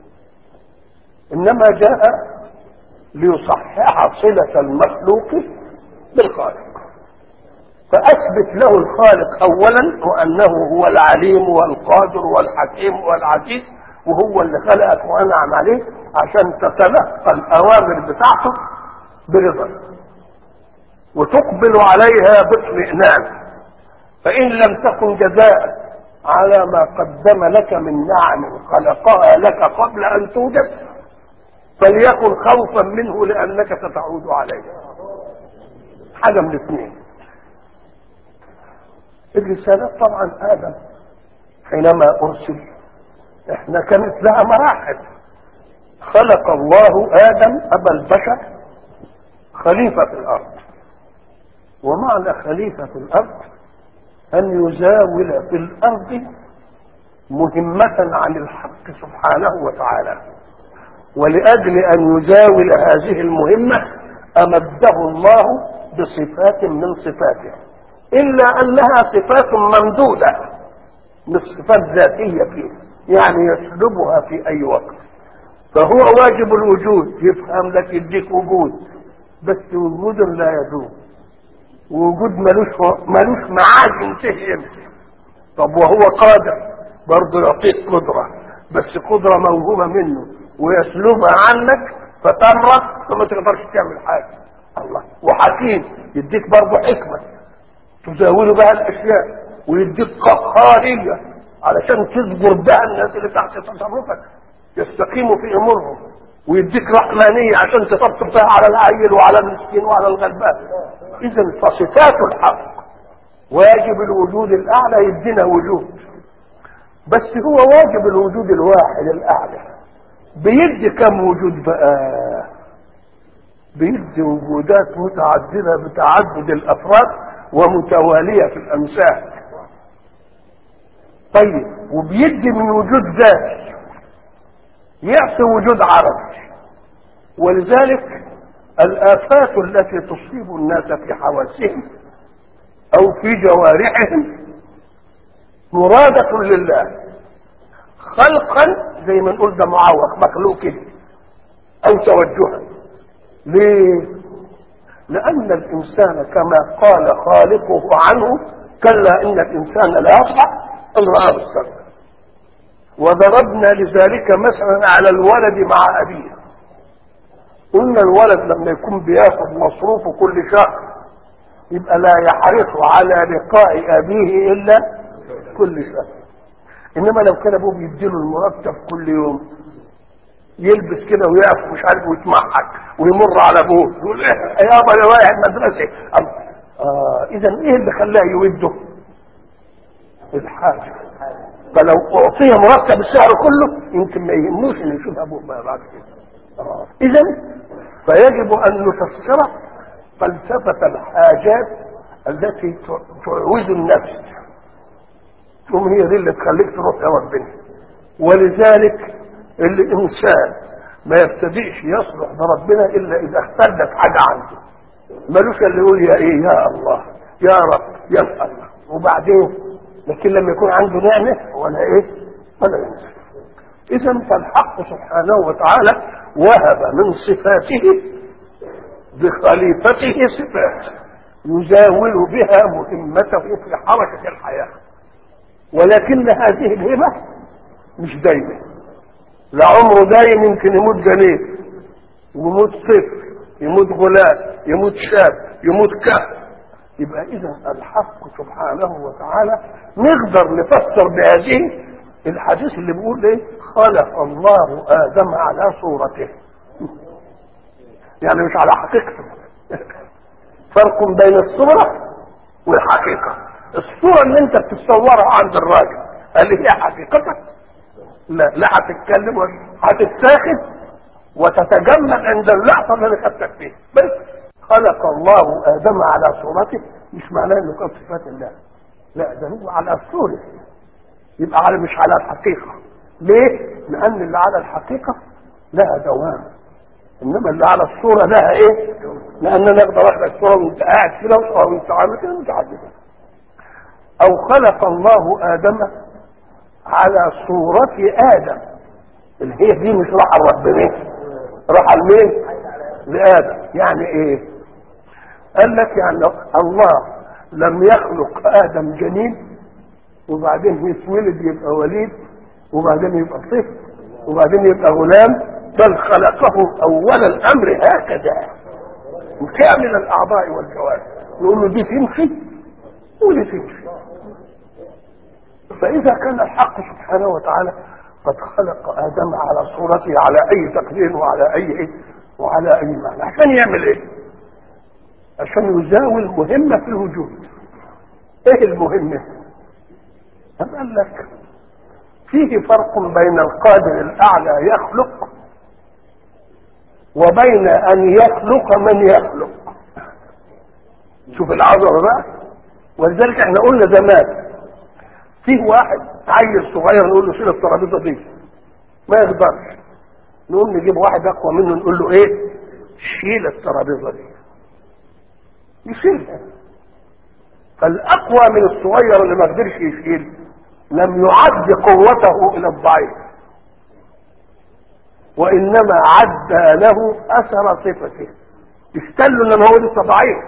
انما جاء ليصحح صلة المخلوق بالخالق فاثبت له الخالق اولا وانه هو العليم والقادر والحكيم والعزيز وهو اللي خلقك وانعم عليك عشان تتلقى الاوامر بتاعته برضا وتقبل عليها باطمئنان فإن لم تكن جزاء على ما قدم لك من نعم خلقها لك قبل أن توجد فليكن خوفا منه لأنك ستعود عليه حاجة من اثنين الرسالة طبعا آدم حينما أرسل احنا كانت لها مراحل خلق الله آدم أبا البشر خليفة في الأرض ومعنى خليفة في الأرض أن يزاول في الأرض مهمة عن الحق سبحانه وتعالى ولأجل أن يزاول هذه المهمة أمده الله بصفات من صفاته إلا أنها صفات ممدودة مش صفات ذاتية فيه يعني يسلبها في أي وقت فهو واجب الوجود يفهم لك يديك وجود بس وجود لا يدوم وجود ملوش ملوش معاد ينتهي امتى طب وهو قادر برضه يعطيك قدرة بس قدرة موهوبة منه ويسلبها عنك فتمرض فما تقدرش تعمل حاجة الله وحكيم يديك برضه حكمة تزاول بها الأشياء ويديك قهارية علشان تجبر بها الناس اللي تحت تصرفك يستقيموا في أمورهم ويديك رحمانية عشان تطبطب بها على العيل وعلى المسكين وعلى الغلبان اذا فصفات الحق واجب الوجود الاعلى يدينا وجود بس هو واجب الوجود الواحد الاعلى بيدي كم وجود بقى بيدي وجودات متعددة بتعدد الافراد ومتوالية في الامثال طيب وبيدي من وجود ذاتي يعطي وجود عربي ولذلك الآفات التي تصيب الناس في حواسهم أو في جوارحهم مرادة لله خلقا زي ما نقول ده معوق مخلوق كده أو توجها ليه؟ لأن الإنسان كما قال خالقه عنه كلا إن الإنسان لا يصلح أن رآه السبب وضربنا لذلك مثلا على الولد مع أبيه قلنا الولد لما يكون بياخد مصروفه كل شهر يبقى لا يحرص على لقاء ابيه الا كل شهر انما لو كان ابوه بيديله المرتب كل يوم يلبس كده ويقف مش عارف ويتمحك ويمر على ابوه يقول ايه يابا انا رايح المدرسه آه اذا ايه اللي خلاه يوده الحاجه فلو اعطيه مرتب الشهر كله يمكن ما يهموش انه يشوف ابوه بعد كده اذا فيجب ان نفسر فلسفة الحاجات التي تعوز النفس ثم هي دي اللي تخليك تروح يا ربنا ولذلك الانسان ما يبتدئش يصلح بربنا الا اذا اختلت حاجه عنده ملوش اللي يقول يا ايه يا الله يا رب يا الله وبعدين لكن لما يكون عنده نعمه ولا ايه ولا ينسى اذا فالحق سبحانه وتعالى وهب من صفاته بخليفته صفات يزاول بها مهمته في حركة الحياة ولكن هذه الهبة مش دايما لعمره دايم يمكن يموت جنين يموت طفل يموت غلام يموت شاب يموت كهف يبقى اذا الحق سبحانه وتعالى نقدر نفسر بهذه الحديث اللي بيقول ايه خلق الله ادم على صورته يعني مش على حقيقته فرق بين الصورة والحقيقة الصورة اللي انت بتتصورها عند الراجل هل هي حقيقتك لا لا هتتكلم ولا هتتاخد وتتجمل عند اللحظة اللي انا خدتك فيها بس خلق الله ادم على صورته مش معناه انه كان صفات الله لا ده هو على الصورة يبقى على مش على الحقيقة ليه؟ لأن اللي على الحقيقة لها دوام إنما اللي على الصورة لها إيه؟ لأن أنا أقدر أخلق صورة وأنت قاعد كده وصورة وأنت عامل كده وأنت عامل كده أو خلق الله آدم على صورة آدم اللي هي دي مش راح ربنا راح لمين؟ لآدم يعني إيه؟ قال لك يعني الله لم يخلق آدم جنين وبعدين يتولد يبقى وليد وبعدين يبقى طفل وبعدين يبقى غلام بل خلقه اول الامر هكذا كامل الاعضاء والجوارح نقول له دي تمشي ودي تمشي فاذا كان الحق سبحانه وتعالى قد خلق ادم على صورته على اي تقدير وعلى اي وعلى اي معنى عشان يعمل ايه عشان يزاول مهمه في الوجود ايه المهمه أم قال لك فيه فرق بين القادر الأعلى يخلق وبين أن يخلق من يخلق شوف العظمة بقى ولذلك احنا قلنا زمان فيه واحد عيل صغير نقول له شيل الترابيزه دي ما يقدرش نقوم نجيب واحد اقوى منه نقول له ايه شيل الترابيزه دي يشيلها فالاقوى من الصغير اللي ما قدرش يشيل لم يعد قوته الى الضعيف وانما عد له اثر صفته استلوا ان هو لسه ضعيف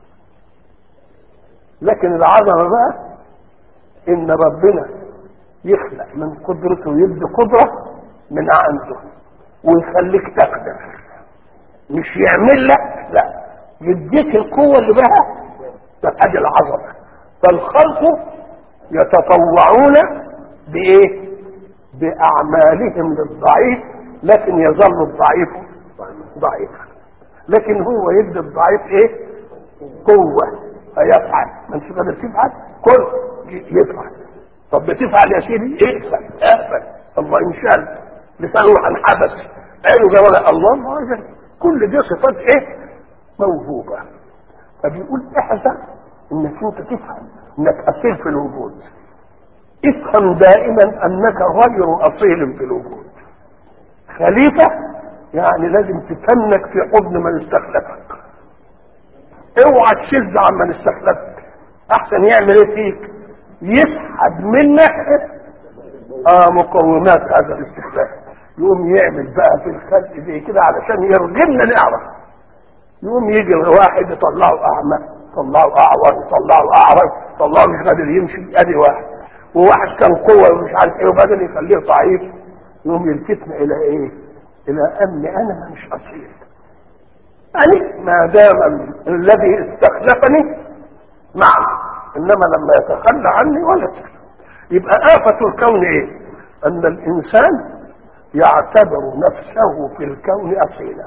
لكن العظمه بقى ان ربنا يخلق من قدرته يدي قدره من عنده ويخليك تقدر مش يعمل لك لا يديك القوه اللي بها ادي العظمه فالخلق يتطوعون بايه باعمالهم للضعيف لكن يظل الضعيف ضعيفا لكن هو يدي الضعيف ايه قوه فيفعل ما انت قادر تفعل كل يفعل طب بتفعل يا سيدي اقفل اقفل الله انشال لسانه انحبس عينه جوال الله ما عجل. كل دي صفات ايه موهوبه فبيقول احذر انك انت تفهم انك اصيل في الوجود افهم دائما انك غير اصيل في الوجود خليفة يعني لازم تتنك في حضن من استخلفك اوعى تشد عن من استخلفك احسن يعمل ايه فيك يسحب منك اه مقومات هذا الاستخلاف يقوم يعمل بقى في الخلق زي كده علشان يرجمنا نعرف يقوم يجي واحد يطلعه اعمى يطلعه اعور يطلعه اعرج يطلعه مش قادر يمشي ادي واحد وواحد كان قوه ومش عارف ايه وبعدين يخليه ضعيف يقوم يلفتنا الى ايه الى اني انا مش اصيل يعني ما دام الذي استخلفني معه انما لما يتخلى عني ولا تخلى يبقى آفة الكون ايه ان الانسان يعتبر نفسه في الكون اصيلا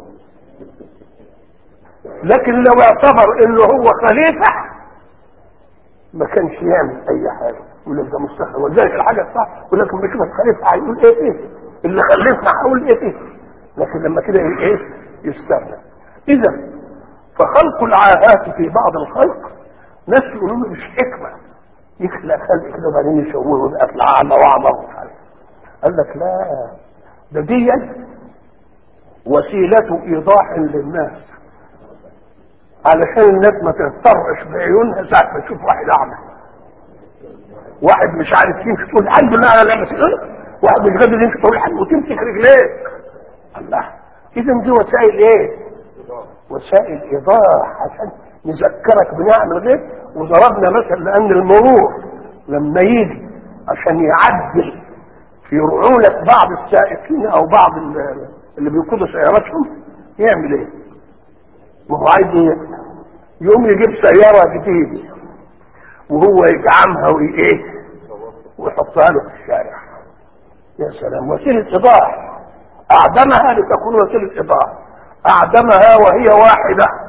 لكن لو اعتبر انه هو خليفة ما كانش يعمل اي حاجة يقول لك ده مستحيل ولذلك الحاجة الصح يقول لك لما يشوف الخليفة هيقول ايه ايه اللي خلفنا هقول ايه ايه لكن لما كده يقول ايه يستغنى اذا فخلق العاهات في بعض الخلق ناس يقولوا له مش حكمة يخلق خلق كده وبعدين يشوهه ويبقى اعلى واعمى ومش عارف قال لك لا ده دي وسيلة ايضاح للناس علشان الناس ما تضطرش بعيونها ساعة ما تشوف واحد اعمى واحد مش عارف يمشي تقول الحمد لله انا لابس ايه واحد مش قادر يمشي تقول الحمد وتمسك رجليك الله اذا دي وسائل ايه وسائل ايضاح عشان نذكرك بنعمل غير وضربنا مثل لان المرور لما يجي عشان يعدل في رعونة بعض السائقين او بعض ال- اللي بيقودوا سياراتهم يعمل ايه؟ وهو عايز ايه؟ يقوم يجيب سيارة جديدة وهو يدعمها وايه؟ ويحطها له في الشارع يا سلام وسيلة إيضاح أعدمها لتكون وسيلة إيضاح أعدمها وهي واحدة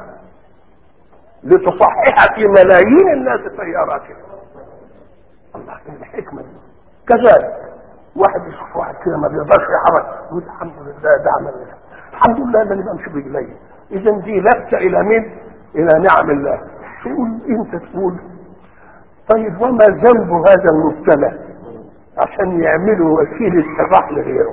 لتصحح في ملايين الناس سياراتهم الله ايه الحكمة دي كذلك واحد يشوف واحد كده ما بيقدرش يحرك يقول الحمد لله ده عمل إيه؟ الحمد لله ده اللي بمشي برجلي اذا دي لفتة الى مين؟ الى نعم الله تقول انت تقول طيب وما ذنب هذا المبتلى عشان يعملوا وسيلة إراح لغيره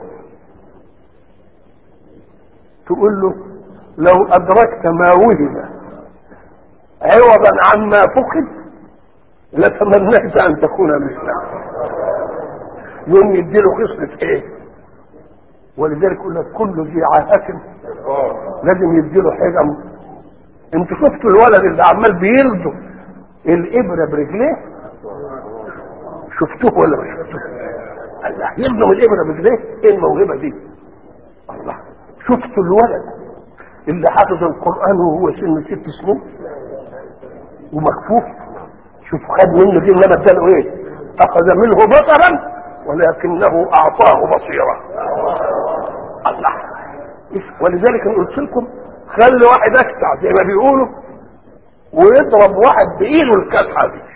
تقول له لو أدركت ما وهب عوضا عما فقد لتمنيت أن تكون مثله يوم يديله خصلة إيه ولذلك يقول لك كل ذي عاهة لازم يديله حجم انتوا شفتوا الولد اللي عمال بيلدوا الإبرة برجليه شفتوه ولا ما شفتوه الله يلزم الابره برجليه ايه الموهبه دي الله شفتوا الولد اللي حافظ القران وهو سن ست سنين ومكفوف شوف خد منه دي انما اداله ايه اخذ منه بصرا ولكنه اعطاه بصيرا الله ولذلك انا قلت لكم خلي واحد اكتع زي ما بيقولوا ويضرب واحد بايده الكتعه دي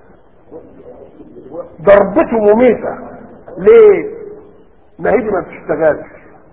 ضربته مميتة ليه ما هي دي ما بتشتغلش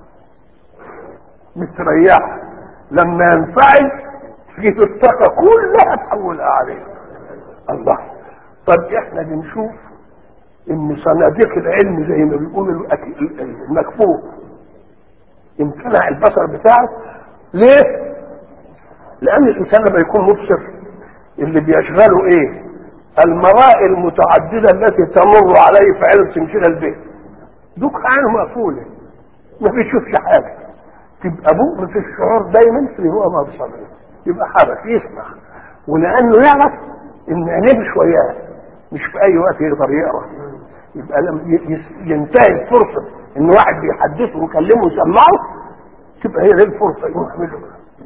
مستريحة لما ينفعل تجي الطاقة كلها تحولها عليه الله طب احنا بنشوف ان صناديق العلم زي ما بيقولوا الأك- ال- ال- المكفوف امتنع البصر بتاعه ليه؟ لان الانسان لما يكون مبصر اللي بيشغله ايه؟ المرائي المتعدده التي تمر عليه في علم تنشغل به دوك عينه مقفوله ما بيشوفش حاجه تبقى بؤرة الشعور دايما في هو ما بصره يبقى حرك يسمع ولانه يعرف ان عينيه مش وياه مش في اي وقت يقدر يقرا يبقى لما ي- يس- ينتهي الفرصه ان واحد بيحدثه ويكلمه ويسمعه تبقى هي دي الفرصه يقوم يعمله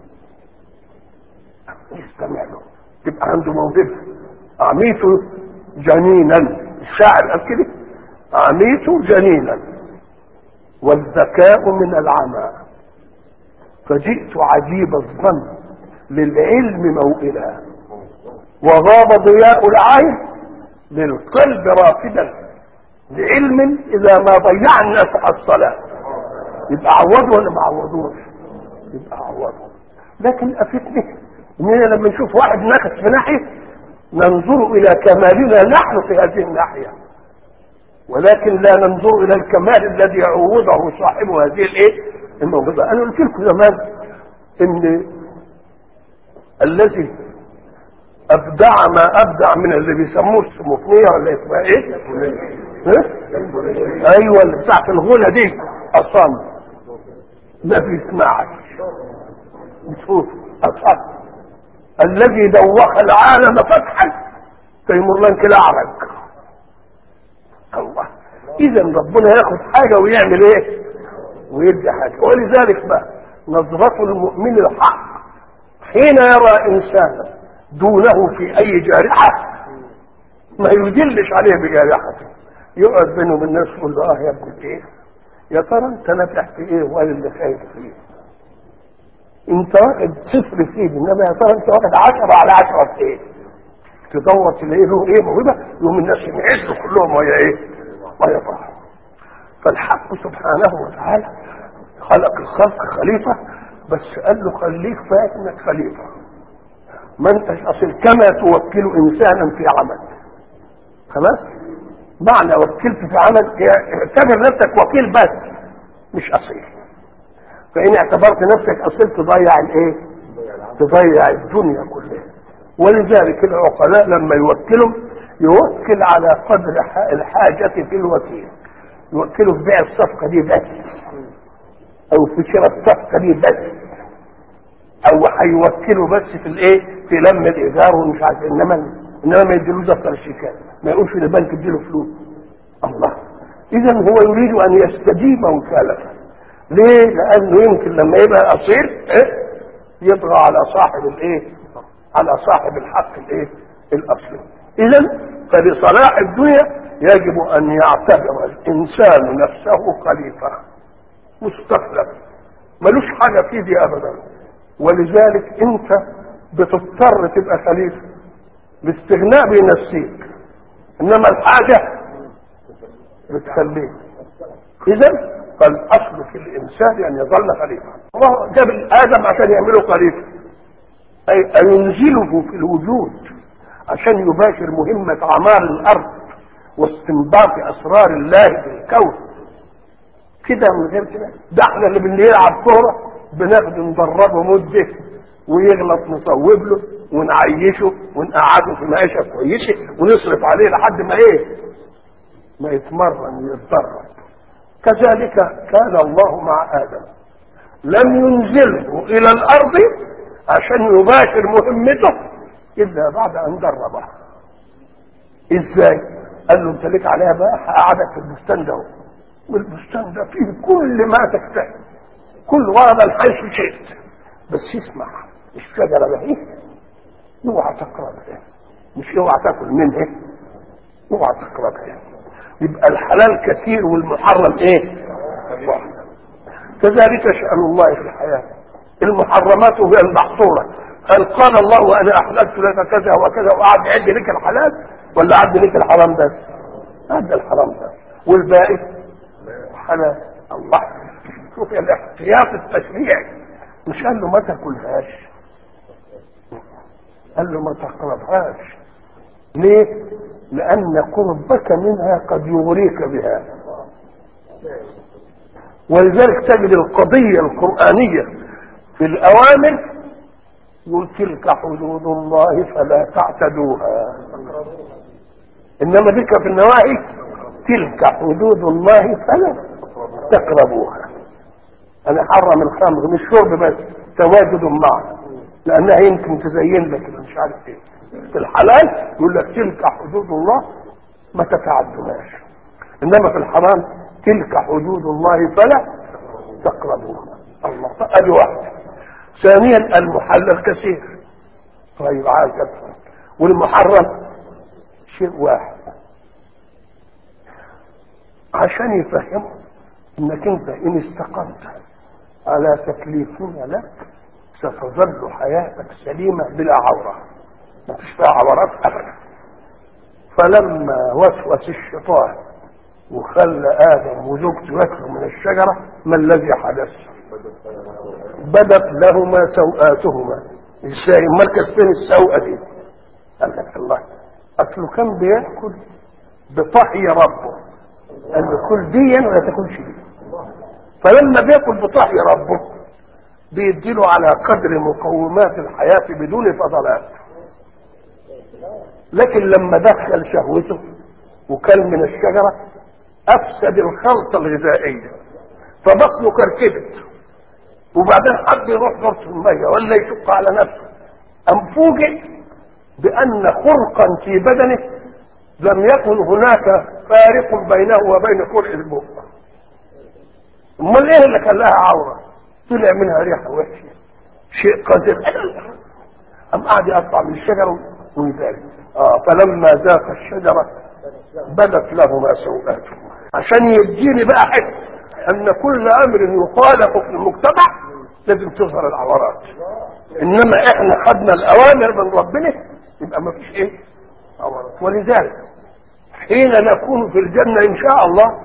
يستمع له تبقى عنده موهبه عميت جنينا الشاعر قال كده عميت جنينا والذكاء من العمى فجئت عجيب الظن للعلم موئلا وغاب ضياء العين للقلب راقدا لعلم اذا ما ضيع الناس على الصلاه يبقى عوضوا ولا ما عوضوش يبقى عوضوا لكن افتني اننا لما نشوف واحد نكس في ناحيه ننظر الى كمالنا نحن في هذه الناحيه ولكن لا ننظر الى الكمال الذي يعوضه صاحب هذه الايه الموهبه انا قلت لكم زمان ان الذي ابدع ما ابدع من اللي بيسموه السموفنيه ولا اسمها ايه؟ ها؟ ايوه اللي بتاعت الغنى دي اصم ما بيسمعش بتشوف اصم الذي دوخ العالم فتحا تيمر لنك الاعرج الله اذا ربنا ياخد حاجه ويعمل ايه ويدي حاجه ولذلك بقى نظرة المؤمن الحق حين يرى انسانا دونه في اي جارحه ما يدلش عليه بجارحته يقعد بينه وبين الناس يقول له اه يا ابن ايه يا ترى انت نافع في ايه وقال اللي خايف فيه انت واخد صفر فيه انما يا ترى انت واخد عشرة على عشرة في ايه تدور تلاقيه له ايه موهبه يقوم الناس ينعزوا كلهم وهي ايه وهي طاعه فالحق سبحانه وتعالى خلق الخلق خليفه بس قال له خليك فاهمك خليفه ما انتش اصل كما توكل انسانا في عمل خلاص معنى وكلت في عمل اعتبر نفسك وكيل بس مش اصيل فان اعتبرت نفسك اصيل تضيع الايه تضيع الدنيا كلها ولذلك العقلاء لما يوكلوا يوكل على قدر ح- الحاجة في الوكيل يوكله في بيع الصفقة دي بس او في شراء الصفقة دي بس او هيوكله بس في الايه في لم الايجار ومش عارف إيه. انما انما ما يديلوش دفتر الشيكات ما يقولش للبنك اديله فلوس الله اذا هو يريد ان يستجيب وكالته ليه لانه يمكن لما يبقى اصيل إيه؟ يطغى على صاحب الايه على صاحب الحق الايه الاصلي اذا فلصلاح الدنيا يجب ان يعتبر الانسان نفسه خليفه مستخلف ملوش حاجه في دي ابدا ولذلك انت بتضطر تبقى خليفه الاستغناء بينسيك انما الحاجه بتخليك اذا فالاصل في الانسان ان يظل خليفه الله جاب ادم عشان يعمله خليفه اي ينزله في الوجود عشان يباشر مهمه اعمار الارض واستنباط اسرار الله في الكون كده من غير كده ده احنا اللي بنلعب كوره بناخده ندربه مده ويغلط نصوب له ونعيشه ونقعده في معيشه كويسه ونصرف عليه لحد ما ايه ما يتمرن ويتدرب كذلك كان الله مع ادم لم ينزله الى الارض عشان يباشر مهمته الا بعد ان دربه ازاي قال له انت ليك عليها بقى هقعدك في البستان ده والبستان ده فيه كل ما تكتهي كل ورد الحيث شئت بس اسمع الشجره ده ايه اوعى تقربها مش اوعى تاكل منها اوعى تقربها يبقى الحلال كثير والمحرم ايه واحد كذلك شأن الله في الحياة المحرمات هي المحصورة هل قال الله وأنا أحللت لك كذا وكذا وقعد يعد لك الحلال ولا عد لك الحرام بس عد الحرام بس والباقي حلال الله شوف الاحتياط التشريعي مش قال له ما تاكلهاش قال له ما تقربهاش ليه لأن قربك منها قد يغريك بها ولذلك تجد القضية القرآنية في الأوامر يقول تلك حدود الله فلا تعتدوها إنما ذكر في النواهي تلك حدود الله فلا تقربوها أنا حرم الخمر مش شرب بس تواجد معه لأنها يمكن تزين لك مش عارف إيه في الحلال يقول لك تلك حدود الله ما تتعدوهاش انما في الحرام تلك حدود الله فلا تقربوها الله ادي واحد ثانيا المحلل كثير طيب عايز افهم والمحرم شيء واحد عشان يفهموا انك انت ان استقمت على تكليفنا لك ستظل حياتك سليمه بلا عوره ما فيش فيها عورات ابدا فلما وسوس الشيطان وخلى ادم وزوجته ياكلوا من الشجره ما الذي حدث؟ بدت لهما سوآتهما ازاي؟ امال كانت فين السوءه دي؟ قال لك الله اصله كان بياكل بطهي ربه قال له كل دي ولا تاكلش دي فلما بياكل بطهي ربه بيديله على قدر مقومات الحياه بدون فضلات لكن لما دخل شهوته وكل من الشجرة أفسد الخلطة الغذائية فبطنه كركبت وبعدين حب يروح غرس المية ولا يشق على نفسه أم فوجئ بأن خرقا في بدنه لم يكن هناك فارق بينه وبين خرق البق امال ايه اللي كان لها عوره طلع منها ريحه وحشه شيء قذر أم قعد يقطع من الشجر ويبارك آه فلما ذاق الشجرة بدت لهما سوءاتهما عشان يديني بقى حته ان كل امر يخالف في المجتمع لازم تظهر العورات انما احنا خدنا الاوامر من ربنا يبقى ما فيش ايه عورات ولذلك حين نكون في الجنه ان شاء الله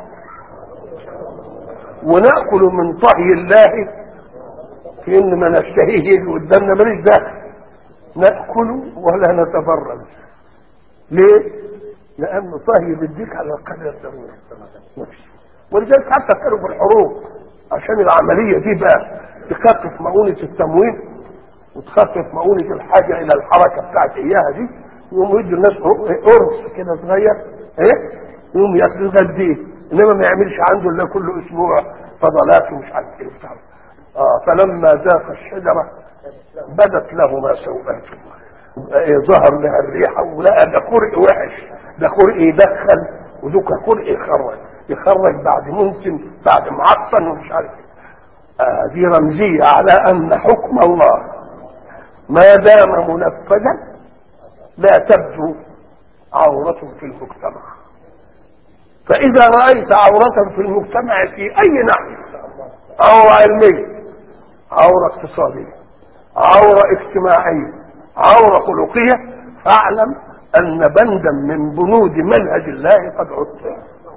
وناكل من طهي الله في ان ما نشتهيه يجي قدامنا ماليش دخل ناكل ولا نتبرز ليه؟ لأنه طهي بيديك على قدر الضرورة ولذلك حتى كانوا في الحروب عشان العملية دي بقى تخفف مؤونة التموين وتخفف مؤونة الحاجة إلى الحركة بتاعت إياها دي يقوموا يدوا الناس قرص كده صغير إيه؟ يقوم ياكلوا غديه إنما ما يعملش عنده إلا كل أسبوع فضلات ومش عارف إيه بتاع آه فلما ذاق الشجرة بدت لهما سوءاتهما إيه ظهر لها الريحة ولقى ده قرء وحش ده قرء يدخل وذوك قرء يخرج يخرج بعد ممكن بعد معطن ومش عارف ايه آه دي رمزية على أن حكم الله ما دام منفذا لا تبدو عورة في المجتمع فإذا رأيت عورة في المجتمع في أي ناحية عورة علمية عورة اقتصادية عورة اجتماعية عورة خلقية فاعلم أن بندا من بنود منهج الله قد عطل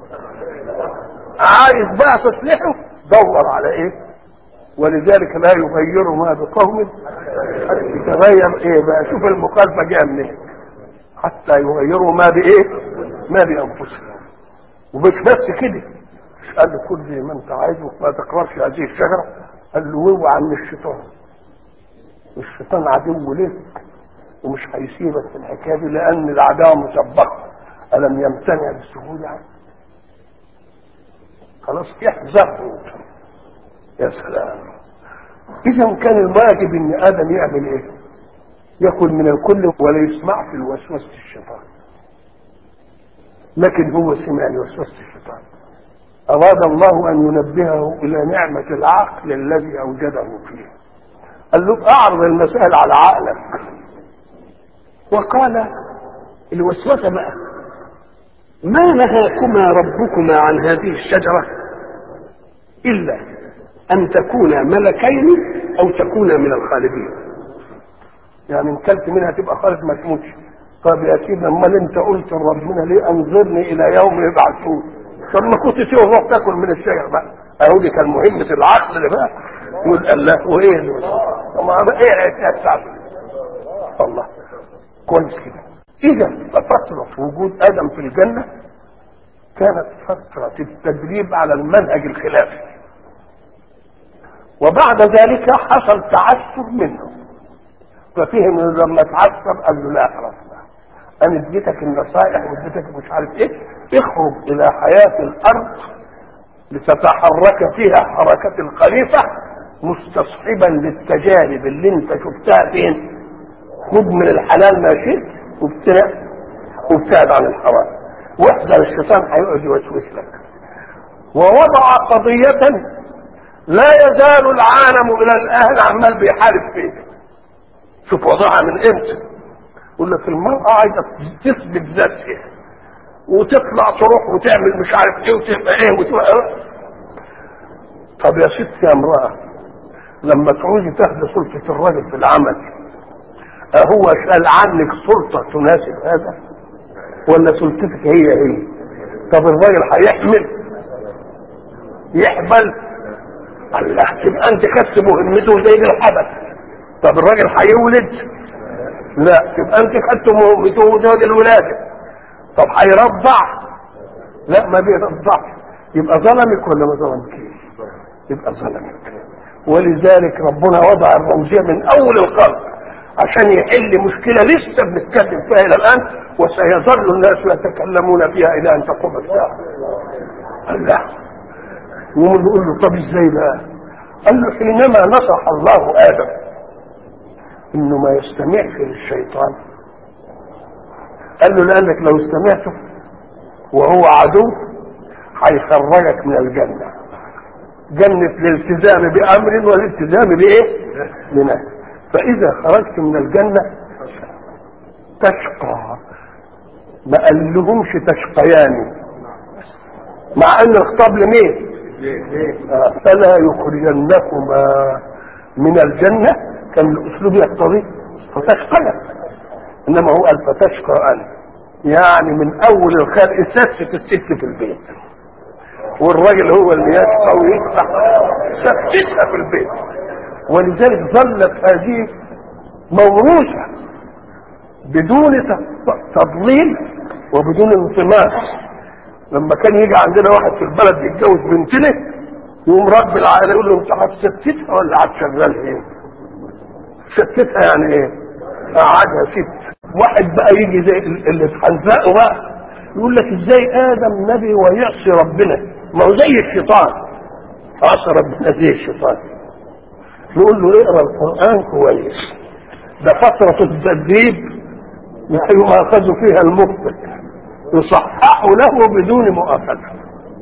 عايز بقى تصلحه دور على ايه ولذلك لا يغير ما بقوم حتى يتغير ايه بقى شوف المخالفه جايه منين حتى يغيروا ما بايه ما بانفسهم ومش بس كده مش قال له كل زي ما انت عايز وما تقربش هذه الشجره قال له اوعى من الشيطان الشيطان عدو لك ومش هيسيبك في الحكايه دي لان العداوه مسبقه الم يمتنع بالسهوله عنه خلاص احذره يا سلام اذا كان الواجب ان ادم يعمل ايه ياكل من الكل ولا يسمع في الوسوسه الشيطان لكن هو سمع لوسوسه الشيطان اراد الله ان ينبهه الى نعمه العقل الذي اوجده فيه قال له اعرض المسائل على عقلك وقال الوسوسه بقى ما نهاكما ربكما عن هذه الشجره الا ان تكونا ملكين او تكونا من الخالدين يعني ان كلت منها تبقى خالد ما تموتش طب يا سيدنا امال انت قلت لربنا ليه انظرني الى يوم يبعثون طب ما كنت تروح روح تاكل من الشجر بقى اهو دي كان مهمه العقل اللي بقى يقول الله وايه اللي طب ايه العتاب بتاعته الله كويس كده اذا فتره وجود ادم في الجنه كانت فتره التدريب على المنهج الخلافي وبعد ذلك حصل تعثر منه ففهم انه لما تعثر قال له لا خلاص انا اديتك النصائح واديتك مش عارف ايه اخرج الى حياه الارض لتتحرك فيها حركه الخليفه مستصحبا للتجارب اللي انت شفتها فين خذ من الحلال ما شئت وابتعد وابتعد عن الحرام واحذر الشيطان هيقعد يوسوس لك ووضع قضيه لا يزال العالم الى الان عمال بيحارب فيه شوف وضعها من امتى يقول لك المرأة عايزة تثبت ذاتها وتطلع تروح وتعمل مش عارف ايه وتبقى ايه وتبقى طب يا ست يا امرأة لما تعوزي تاخدي سلطة الراجل في العمل أهو شال عنك سلطة تناسب هذا ولا سلطتك هي هي طب الراجل هيحمل يحمل الله تبقى انت خدت مهمته زي الحبس طب الراجل هيولد لا تبقى انت خدت مهمته زي الولاده طب هيرضع لا ما بيرضعش يبقى ظلمك ولا ما ظلمكيش يبقى ظلمك ولذلك ربنا وضع الرمزيه من اول الخلق عشان يحل مشكله لسه بنتكلم فيها الى الان وسيظل الناس يتكلمون فيها الى ان تقوم الساعه الله ونقول له طب ازاي بقى قال له حينما نصح الله ادم انه ما يستمعش للشيطان قال له لانك لو استمعته وهو عدو هيخرجك من الجنه جنة الالتزام بأمر والالتزام بإيه؟ بنهي فإذا خرجت من الجنة تشقى ما قالهمش تشقيان مع أن الخطاب لمين؟ آه فلا يخرجنكما من الجنة كان الأسلوب يقتضي فتشقى إنما هو قال فتشقى أنا يعني من أول الخلق سفت الست في البيت والراجل هو اللي يشقى ويفتح سفتها في البيت ولذلك ظلت هذه موروثة بدون تضليل وبدون انطماس لما كان يجي عندنا واحد في البلد يتجوز بنتنا يقوم رب العائله يقول له انت هتستتها ولا هتشغلها ايه؟ ستتها يعني ايه؟ قعدها ست واحد بقى يجي زي اللي اتخنزقه بقى يقول لك ازاي ادم نبي ويعصي ربنا ما هو زي الشيطان عصى ربنا زي الشيطان نقول له اقرا القران كويس ده فتره التدريب يؤاخذ فيها المخطئ يصحح له بدون مؤاخذه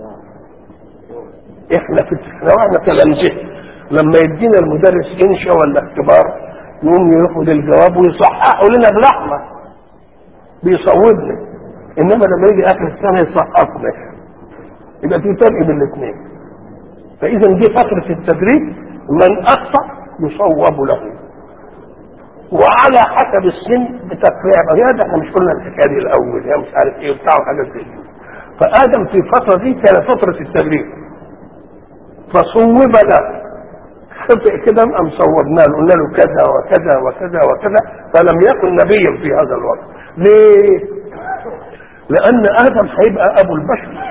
احنا في لو احنا تلامذه لما يدينا المدرس انشاء ولا اختبار يقوم ياخد الجواب ويصححه لنا بلحمه بيصوبنا انما لما يجي اخر السنه يسقطنا يبقى في فرق بين الاثنين فاذا دي فتره التدريب من اخطا يصوب له وعلى حسب السن بتفريع يا ده احنا مش قلنا الحكايه دي الاول يا مش عارف ايه وبتاع وحاجات زي كده فادم في الفتره دي كان فتره التدريب فصوب له خطئ كده قام صوبنا له قلنا له كذا وكذا وكذا وكذا فلم يكن نبيا في هذا الوقت ليه؟ لأن آدم هيبقى أبو البشر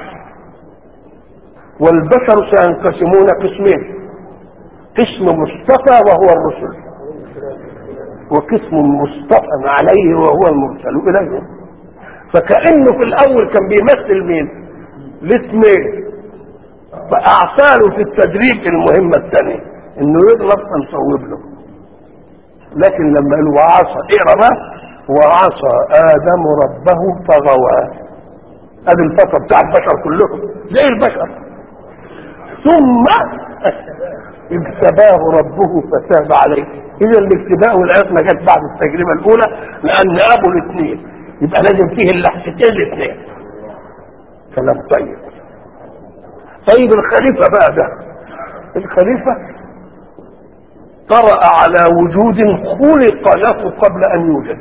والبشر سينقسمون قسمين قسم مصطفى وهو الرسل وقسم مصطفى عليه وهو المرسل إليه فكأنه في الأول كان بيمثل مين؟ الاثنين فأعطاله في التدريب المهمة الثانية إنه يغلط فنصوب له لكن لما قال وعصى اقرا بقى وعصى آدم ربه فغوى هذه الفترة بتاع البشر كلهم زي البشر ثم اجتباه ربه فتاب عليه إذا الاجتباء والعصمة جت بعد التجربة الأولى لأن أبو الاثنين يبقى لازم فيه اللحظتين الاثنين كلام طيب طيب الخليفة بقى ده الخليفة طرأ على وجود خلق له قبل أن يوجد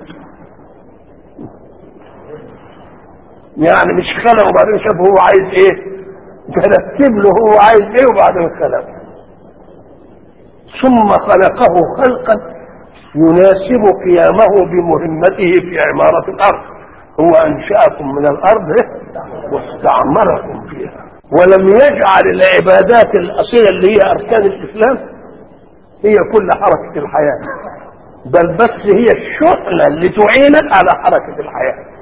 يعني مش خلق وبعدين شاف هو عايز ايه ترتب له هو عايز ايه وبعدين خلق ثم خلقه خلقا يناسب قيامه بمهمته في عمارة الأرض هو أنشأكم من الأرض واستعمركم فيها ولم يجعل العبادات الأصيلة اللي هي أركان الإسلام هي كل حركة الحياة بل بس هي الشحنة اللي تعينك على حركة الحياة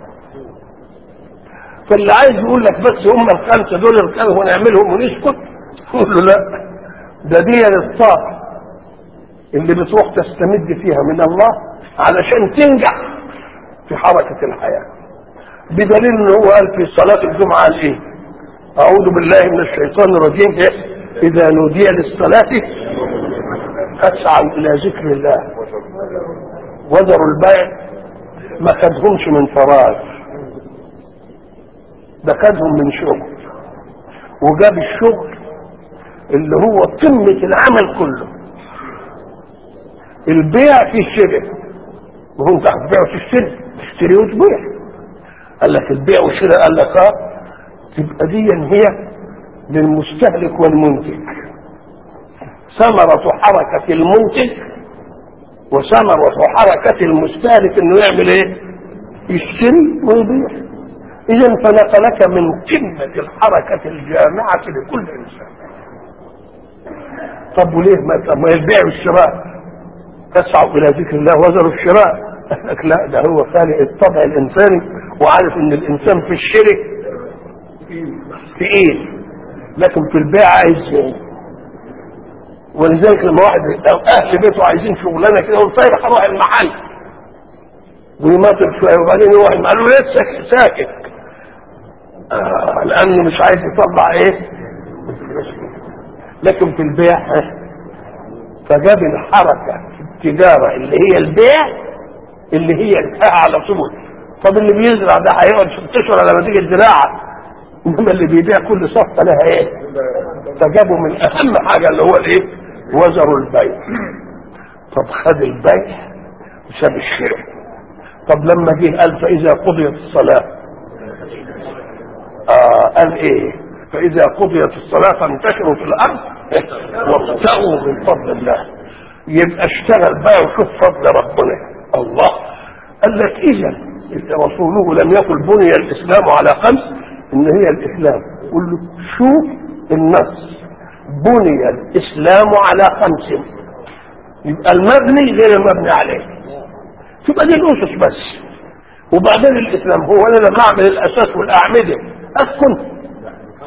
فاللي عايز يقول لك بس هم الخمسة دول اركانهم ونعملهم ونسكت قول له لا ده دي الطاقة اللي بتروح تستمد فيها من الله علشان تنجح في حركة الحياة بدليل ان هو قال في صلاة الجمعة قال ايه اعوذ بالله من الشيطان الرجيم إيه؟ اذا نودي للصلاة فاسعوا الى ذكر الله وذروا البيع ما خدهمش من فراغ ده خدهم من شغل وجاب الشغل اللي هو قمة العمل كله البيع في الشراء وهو انت هتبيع وتشتري تشتري وتبيع قال لك البيع والشراء قال لك اه تبقى دي هي للمستهلك والمنتج ثمرة حركة المنتج وثمرة حركة المستهلك انه يعمل ايه؟ يشتري ويبيع اذا فنقلك من قمة الحركة الجامعة لكل انسان طب وليه ما ما البيع والشراء تسعوا الى ذكر الله وذروا الشراء قال لك لا ده هو خالق الطبع الانساني وعارف ان الانسان في الشرك تقيل لكن في البيع عايز ايه ولذلك لما واحد اهل بيته عايزين شغلانه كده يقول طيب هروح المحل ويماطل شويه وبعدين يروح قال له لسه ساكت آه لانه مش عايز يطلع ايه لكن في البيع فجاب الحركه في التجاره اللي هي البيع اللي هي انتهى على طول طب اللي بيزرع ده هيقعد ست اشهر لما تيجي الزراعه انما اللي بيبيع كل صفقه لها ايه فجابوا من اهم حاجه اللي هو الايه وزروا البيع طب خد البيع وساب الشراء طب لما جه قال فاذا قضيت الصلاه آه قال ايه فاذا قضيت الصلاه فانتشروا في الارض وابتغوا من فضل الله يبقى اشتغل بقى وشوف فضل ربنا الله قال لك اذا رسوله لم يقل بني الاسلام على خمس ان هي الاسلام قل له شوف النص بني الاسلام على خمس يبقى المبني غير المبني عليه تبقى دي الاسس بس وبعدين الاسلام هو انا لما اعمل الاساس والاعمده اسكن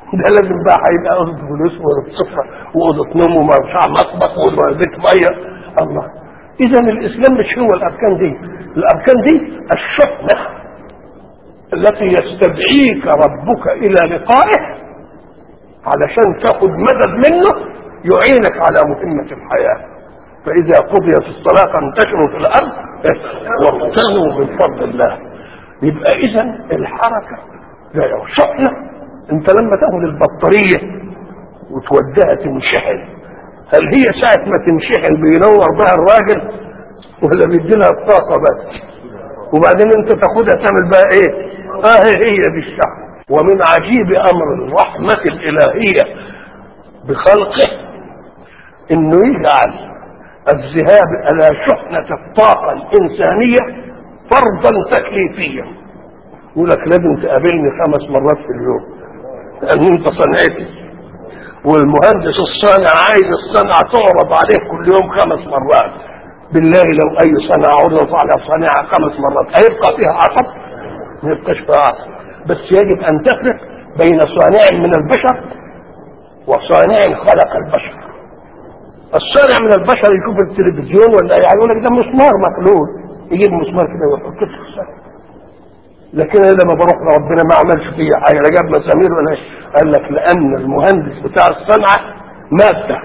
ده لازم بقى هيبقى اوضه فلوس واوضه سفره واوضه نوم ومرشع مطبخ وبيت ميه الله اذا الاسلام مش هو الاركان دي الاركان دي الشحنه التي يستدعيك ربك الى لقائه علشان تاخد مدد منه يعينك على مهمه الحياه فاذا قضيت الصلاه فانتشروا في الارض وابتغوا من فضل الله يبقى اذا الحركه زي شحنه انت لما تاخد البطاريه وتوديها تنشحن هل هي ساعة ما تنشحن بينور بها الراجل ولا بيدي لها الطاقة بس وبعدين انت تاخدها تعمل بقى ايه اه هي دي الشحن ومن عجيب امر الرحمة الالهية بخلقه انه يجعل الذهاب الى شحنة الطاقة الانسانية فرضا تكليفيا يقول لك لازم تقابلني خمس مرات في اليوم لان انت صنعتي والمهندس الصانع عايز الصنعة تعرض عليه كل يوم خمس مرات بالله لو اي صنعة عرضت على صانعها خمس مرات هيبقى فيها عصب ما يبقاش فيها عصب بس يجب ان تفرق بين صانع من البشر وصانع خلق البشر الصانع من البشر يشوف التلفزيون ولا يقول لك ده مسمار مخلوق يجيب مسمار كده ويحطه في الصنع لكن انا لما بروح لربنا ما عملش فيا حاجه لا جاب مسامير ولا إيه. قال لك لان المهندس بتاع الصنعه ماده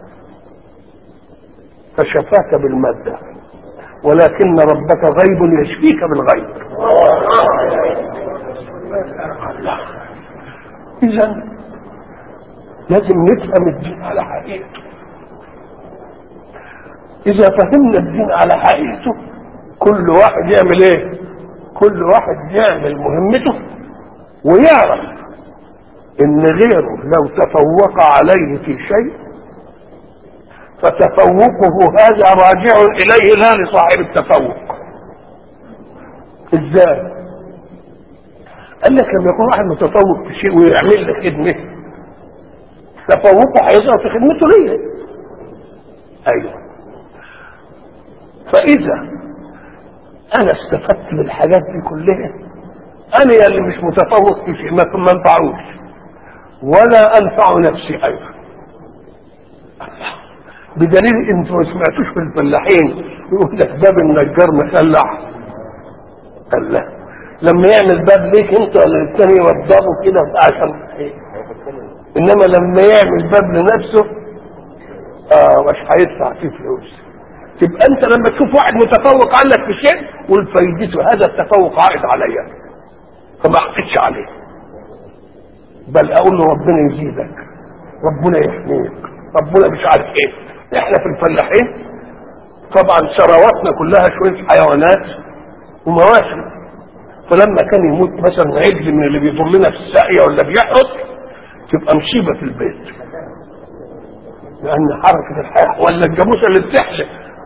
فشفاك بالماده ولكن ربك غيب يشفيك بالغيب اذا لازم نفهم الدين على حقيقته اذا فهمنا الدين على حقيقته كل واحد يعمل ايه كل واحد يعمل مهمته ويعرف ان غيره لو تفوق عليه في شيء فتفوقه هذا راجع اليه لا لصاحب التفوق ازاي قال لك لما يكون واحد متفوق في شيء ويعمل لك خدمه تفوقه هيظهر في خدمته ليه ايوه فاذا انا استفدت من الحاجات دي كلها انا اللي مش متفوق في شيء ما ما انفعوش ولا انفع نفسي ايضا بدليل انتوا ما سمعتوش في الفلاحين يقول لك باب النجار مخلع قال لا لما يعمل باب ليك انت ولا الثاني يوضبه كده عشان انما لما يعمل باب لنفسه اه مش هيدفع فيه فلوس تبقى انت لما تشوف واحد متفوق عنك في شيء قول فايدته هذا التفوق عائد عليا فما احقدش عليه بل اقول له ربنا يزيدك ربنا يحميك ربنا مش عارف ايه احنا في الفلاحين طبعا ثرواتنا كلها شويه حيوانات ومواشي فلما كان يموت مثلا عجل من اللي بيضر لنا في الساقيه ولا بيحرق تبقى مصيبه في البيت لان حركه الحياه ولا الجاموسه اللي بتحلق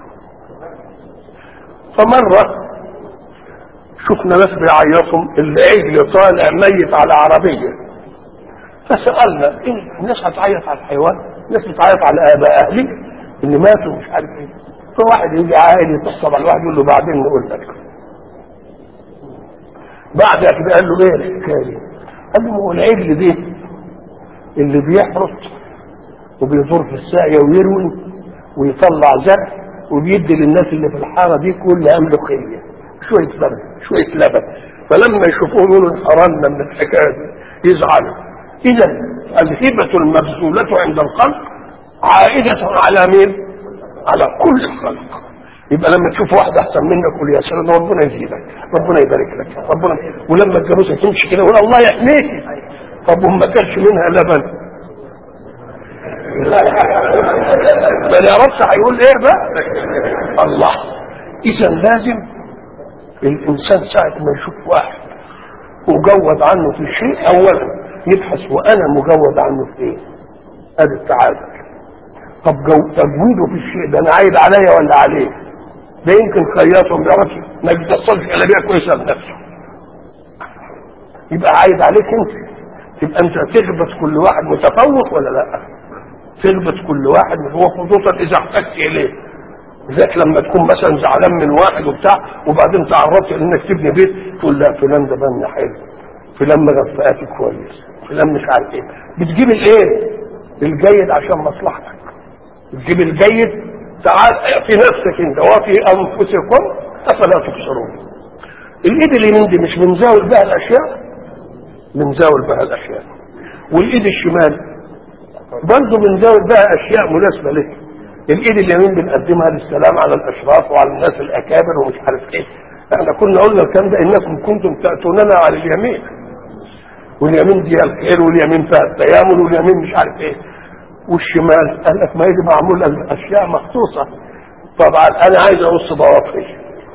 فمرة شفنا ناس بيعيطوا العجل طالع ميت على عربية فسألنا إيه الناس هتعيط على الحيوان الناس بتعيط على آباء أهلي اللي ماتوا مش عارف إيه فواحد يجي عائل يتصل على الواحد يقول له بعدين نقول لك بعد كده قال له ايه الحكايه قال له هو العجل دي اللي بيحرس وبيزور في الساقيه ويروي ويطلع زرع وبيدي للناس اللي في الحاره دي كلها ملوخيه شويه لبن شويه لبن فلما يشوفوه يقولوا انحرمنا من الحكايه دي يزعلوا اذا الهبه المبذوله عند الخلق عائده على مين؟ على كل الخلق يبقى لما تشوف واحد احسن منك قول يا سلام ربنا يزيدك ربنا يبارك لك ربنا ولما الجاموسه تمشي كده يقول الله يحميك طب وما كانش منها لبن ما يعرفش هيقول ايه بقى الله اذا لازم الانسان ساعه ما يشوف واحد مجود عنه في شيء اولا يبحث وانا مجود عنه في ايه ادي التعادل طب جو- تجويده في الشيء ده انا عايد عليا ولا عليه ده يمكن خياط وما بيعرفش ما بيتصلش على كويسه بنفسه يبقى عايد عليك انت تبقى انت تغبط كل واحد متفوق ولا لا تغبط كل واحد وخصوصا اذا احتجت اليه ذاك لما تكون مثلا زعلان من واحد وبتاع وبعدين تعرضت انك تبني بيت تقول لا فلان ده بنى حلو فلان مغفقاتي كويس فلان مش عارف ايه بتجيب الايه الجيد عشان مصلحتك بتجيب الجيد تعال في نفسك انت وفي انفسكم افلا تبصرون الايد اليمين دي مش بنزاول بها الاشياء بنزاول بها الاشياء والايد الشمال برضه بنزاول بها اشياء مناسبه لك الايد اليمين بنقدمها للسلام على الاشراف وعلى الناس الاكابر ومش عارف ايه احنا كنا قلنا الكلام ده انكم كنتم تاتوننا على اليمين واليمين دي الخير واليمين فيها التيامن واليمين مش عارف ايه والشمال قال لك ما هي دي معموله الاشياء مخصوصه طبعا انا عايز اقص ضوافري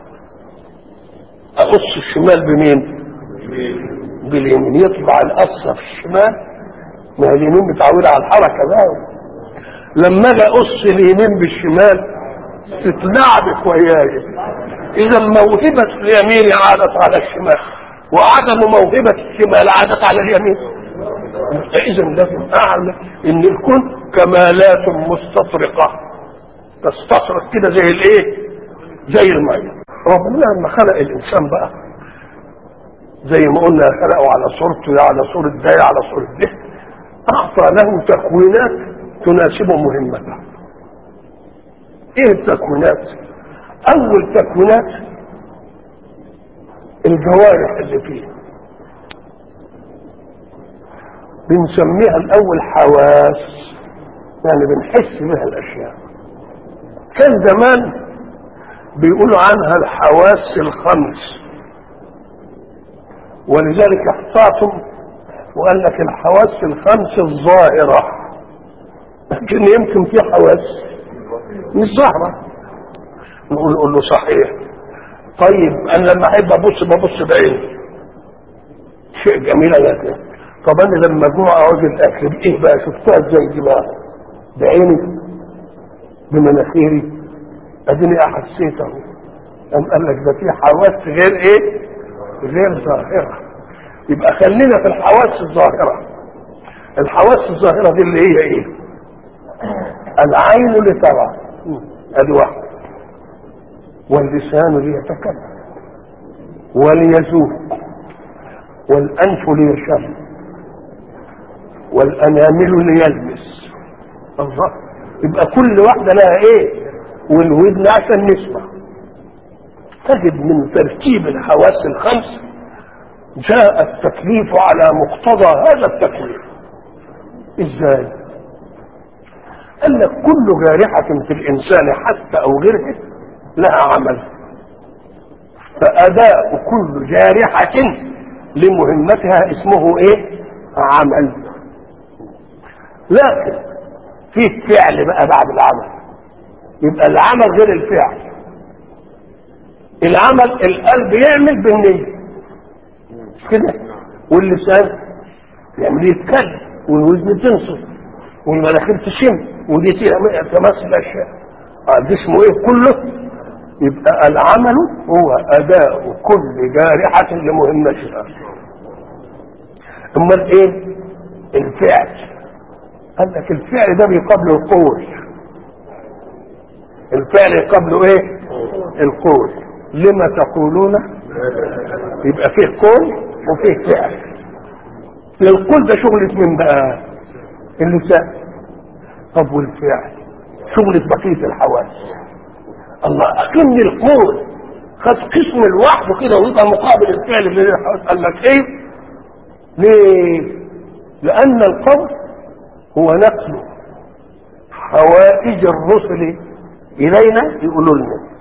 اقص الشمال بمين؟ باليمين يطبع القصه في الشمال ما هي اليمين متعوده على الحركه بقى لما اجي اقص اليمين بالشمال تتلعبك وياي اذا موهبه اليمين عادت على الشمال وعدم موهبه الشمال عادت على اليمين اذا لازم اعلم ان الكون كمالات مستطرقه تستطرق كده زي الايه زي الميه ربنا لما خلق الانسان بقى زي ما قلنا خلقه على صورته على صورة ده على صورة ده أعطى له تكوينات تناسب مهمته ايه التكوينات اول تكوينات الجوارح اللي فيه بنسميها الاول حواس يعني بنحس بها الاشياء كان زمان بيقولوا عنها الحواس الخمس ولذلك احتاطوا وقال لك الحواس الخمس الظاهره لكن يمكن في حواس مش ظاهرة نقول نقول له صحيح طيب انا لما احب ابص ببص بعيني شيء جميل لكن طب انا لما اجوع اعوز الاكل بايه بقى شفتها ازاي دي بقى بعيني بمناخيري اديني احسيت اهو قام قال لك ده في حواس غير ايه غير ظاهره يبقى خلينا في الحواس الظاهره الحواس الظاهره دي اللي هي ايه العين لترى ادي واحد واللسان ليتكلم وليذوق والانف ليشم والانامل ليلمس الله يبقى كل واحده لها ايه والودن عشان نسمع تجد من ترتيب الحواس الخمس جاء التكليف على مقتضى هذا التكليف ازاي قال لك كل جارحة في الإنسان حتى أو غيره لها عمل فأداء كل جارحة لمهمتها اسمه إيه؟ عمل لكن في فعل بقى بعد العمل يبقى العمل غير الفعل العمل القلب يعمل بالنية مش كده واللسان يعمل يتكلم والودن تنصت والمناخير تشم ودي تمثل الاشياء ده اسمه ايه كله يبقى العمل هو اداء كل جارحة لمهمتها امال ايه الفعل قال لك الفعل ده بيقابله القول الفعل يقابله ايه القول لما تقولون يبقى فيه قول وفيه فعل القول ده شغلة من بقى اللسان طب والفعل شغلة بقية الحواس الله أكن القول خد قسم لوحده كده ويبقى مقابل الفعل اللي الحواس قال لك ايه ليه لأن القول هو نقل حوائج الرسل إلينا يقولوا لنا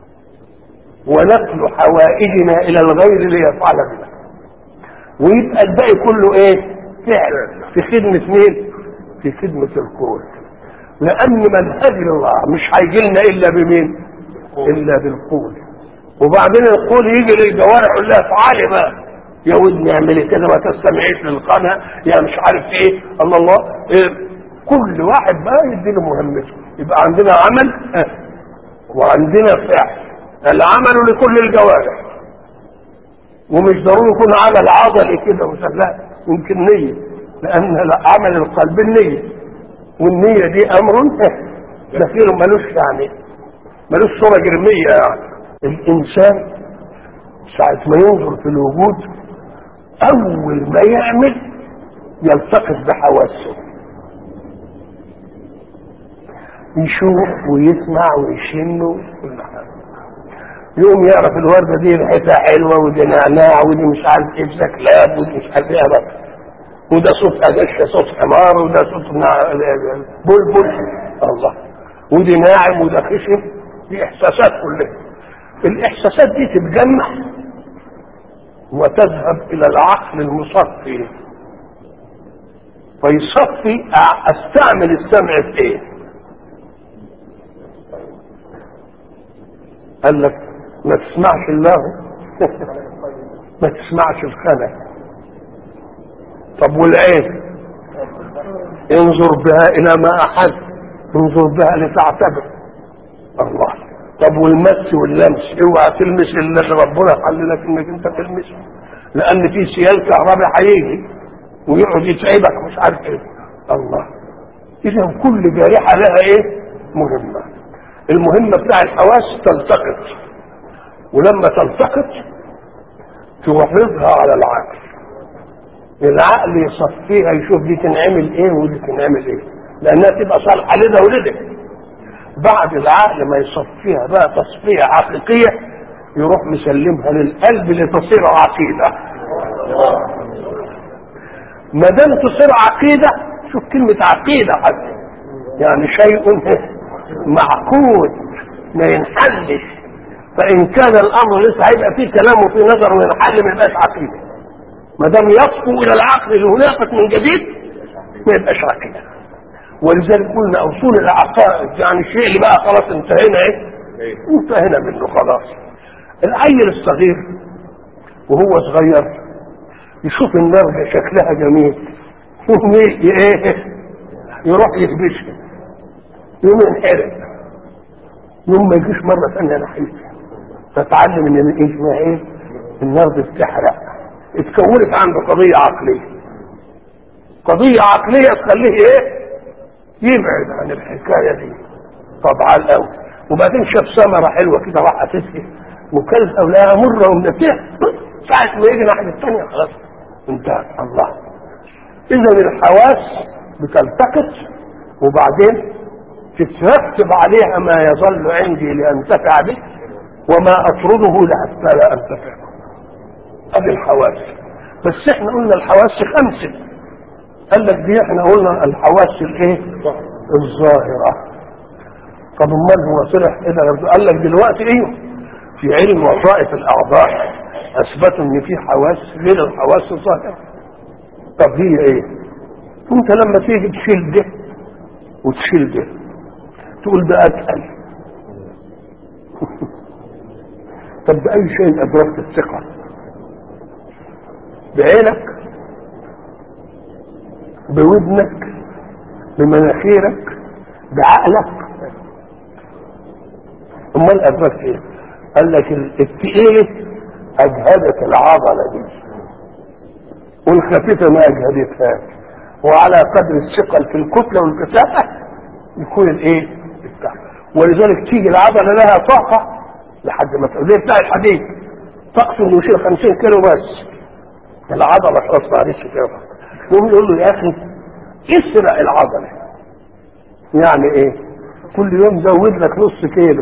ونقل حوائجنا إلى الغير ليفعل بنا ويبقى الباقي كله ايه فعل في خدمة مين في خدمة القول لأن منهج الله مش هيجي لنا إلا بمين إلا بالقول وبعدين القول يجي للجوارح يقول لها افعلي بقى يا ودني اعملي كده ما تستمعيش للقناة يا مش عارف ايه الله الله إيه كل واحد بقى يدي له مهمته يبقى عندنا عمل اه وعندنا فعل العمل لكل الجوارح ومش ضروري يكون عمل عضلي كده لا يمكن نية لأن عمل القلب النية والنية دي أمر دخيل ملوش يعني ملوش صورة جرمية يعني الإنسان ساعة ما ينظر في الوجود اول ما يعمل يلتقط بحواسه يشوف ويسمع ويشم وكل حاجه يقوم يعرف الورده دي ريحتها حلوه ودي نعناع ودي مش عارف ايه شكلاب ودي مش عارف ايه بقى وده صوت أدشة صوت حمار وده صوت نع- بلبل الله ودي ناعم وده خشن دي احساسات كلها الاحساسات دي تتجمع وتذهب الى العقل المصفي فيصفي أع- استعمل السمع في ايه قال لك ما تسمعش الله ما تسمعش الخلق طب والعين انظر بها الى ما احد انظر بها لتعتبر الله طب والمس واللمس اوعى تلمس الا اللي ربنا قال لك انك انت تلمسه لان في سيال كهرباء هيجي ويقعد يتعبك مش عارف ايه الله اذا كل جارحه لها ايه مهمه المهمه بتاع الحواس تلتقط ولما تلتقط توحدها على العقل العقل يصفيها يشوف دي تنعمل ايه ودي تنعمل ايه لانها تبقى صالحه لده ولده بعد العقل ما يصفيها بقى تصفيه حقيقيه يروح مسلمها للقلب لتصير عقيده ما دام تصير عقيده شوف كلمه عقيده حتى يعني شيء معقود ما ينحلش فان كان الامر لسه هيبقى فيه كلام وفيه نظر وينحل ما يبقاش عقيده ما دام يصفو الى العقل لهناك من جديد ما يبقاش عقيده ولذلك قلنا اصول العقائد يعني الشيء اللي بقى خلاص انتهينا ايه؟ انتهينا منه خلاص العيل الصغير وهو صغير يشوف النرجة شكلها جميل يقوم ي- ايه يروح يكبشها يقوم ينحرق يوم ما يجيش مرة ثانية ناحيتها فتعلم ان ايه اسمها ايه النرد بتحرق اتكونت عنده قضية عقلية قضية عقلية تخليه ايه يبعد عن الحكاية دي طبعا الأول وبعدين شاف ثمرة حلوة كده راح تسقي وكلها ولقاها مرة ومنتهى ساعة ما يجي ناحية الثانية خلاص انتهى الله إذا الحواس بتلتقط وبعدين تترتب عليها ما يظل عندي لأنتفع به وما أطرده حتى لا أنتفع به ادي الحواس بس احنا قلنا الحواس خمسه قال لك دي احنا قلنا الحواس الايه الظاهره طب امال هو طلع كده برضه؟ قال لك دلوقتي ايه في علم وظائف الاعضاء اثبتوا ان في حواس غير الحواس الظاهره طب هي ايه انت لما تيجي تشيل ده وتشيل ده تقول ده اتقل طب باي شيء ادركت الثقه بعينك بودنك بمناخيرك بعقلك امال ادركت ايه قال لك ال- التقيله اجهدت العضله دي والخفيفه ما اجهدتهاش وعلى قدر الثقل في الكتله والكثافه يكون الايه بتاع ولذلك تيجي العضله لها طاقه لحد ما تقول زي بتاع الحديد طاقته انه يشيل 50 كيلو بس العضله خلاص معلش كده يقوم يقول له يا اخي اسرق العضله يعني ايه كل يوم زود لك نص كيلو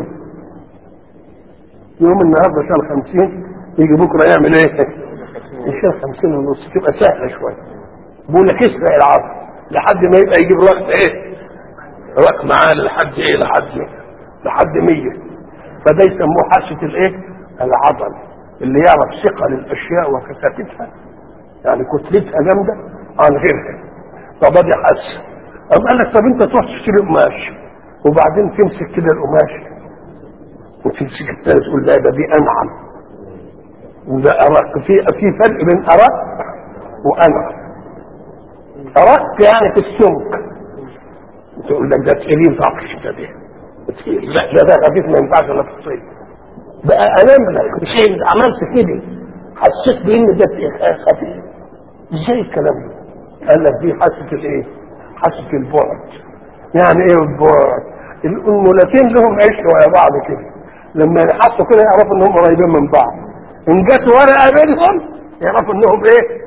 يوم النهارده شال 50 يجي بكره يعمل ايه يشيل 50 ونص تبقى سهله شويه بقول لك اسرق العضله لحد ما يبقى يجيب رقم ايه رقم عالي لحد ايه لحد لحد 100 فده يسموه حاسه الايه العضل اللي يعرف ثقل الاشياء وكثافتها يعني كتلتها جامده عن غيرها طب ادي حاسه طب قال لك طب انت تروح تشتري قماش وبعدين تمسك كده القماش وتمسك الثاني تقول لا ده دي انعم وده ارق في في فرق بين ارق وانعم ارق يعني في السمك تقول لك ده تقيل ينفع في الشتاء ده تقيل. لا ده ده خفيف ما ينفعش الا في الصيف بقى انام لك شيء عملت كده حسيت بان ده خفيف ازاي الكلام ده؟ قال لك دي حاسه الايه؟ حاسه البعد يعني ايه البعد؟ الانملتين لهم عشق ويا بعض كده لما يحطوا كده يعرفوا انهم قريبين من بعض ان جت ورقه بينهم يعرفوا انهم ايه؟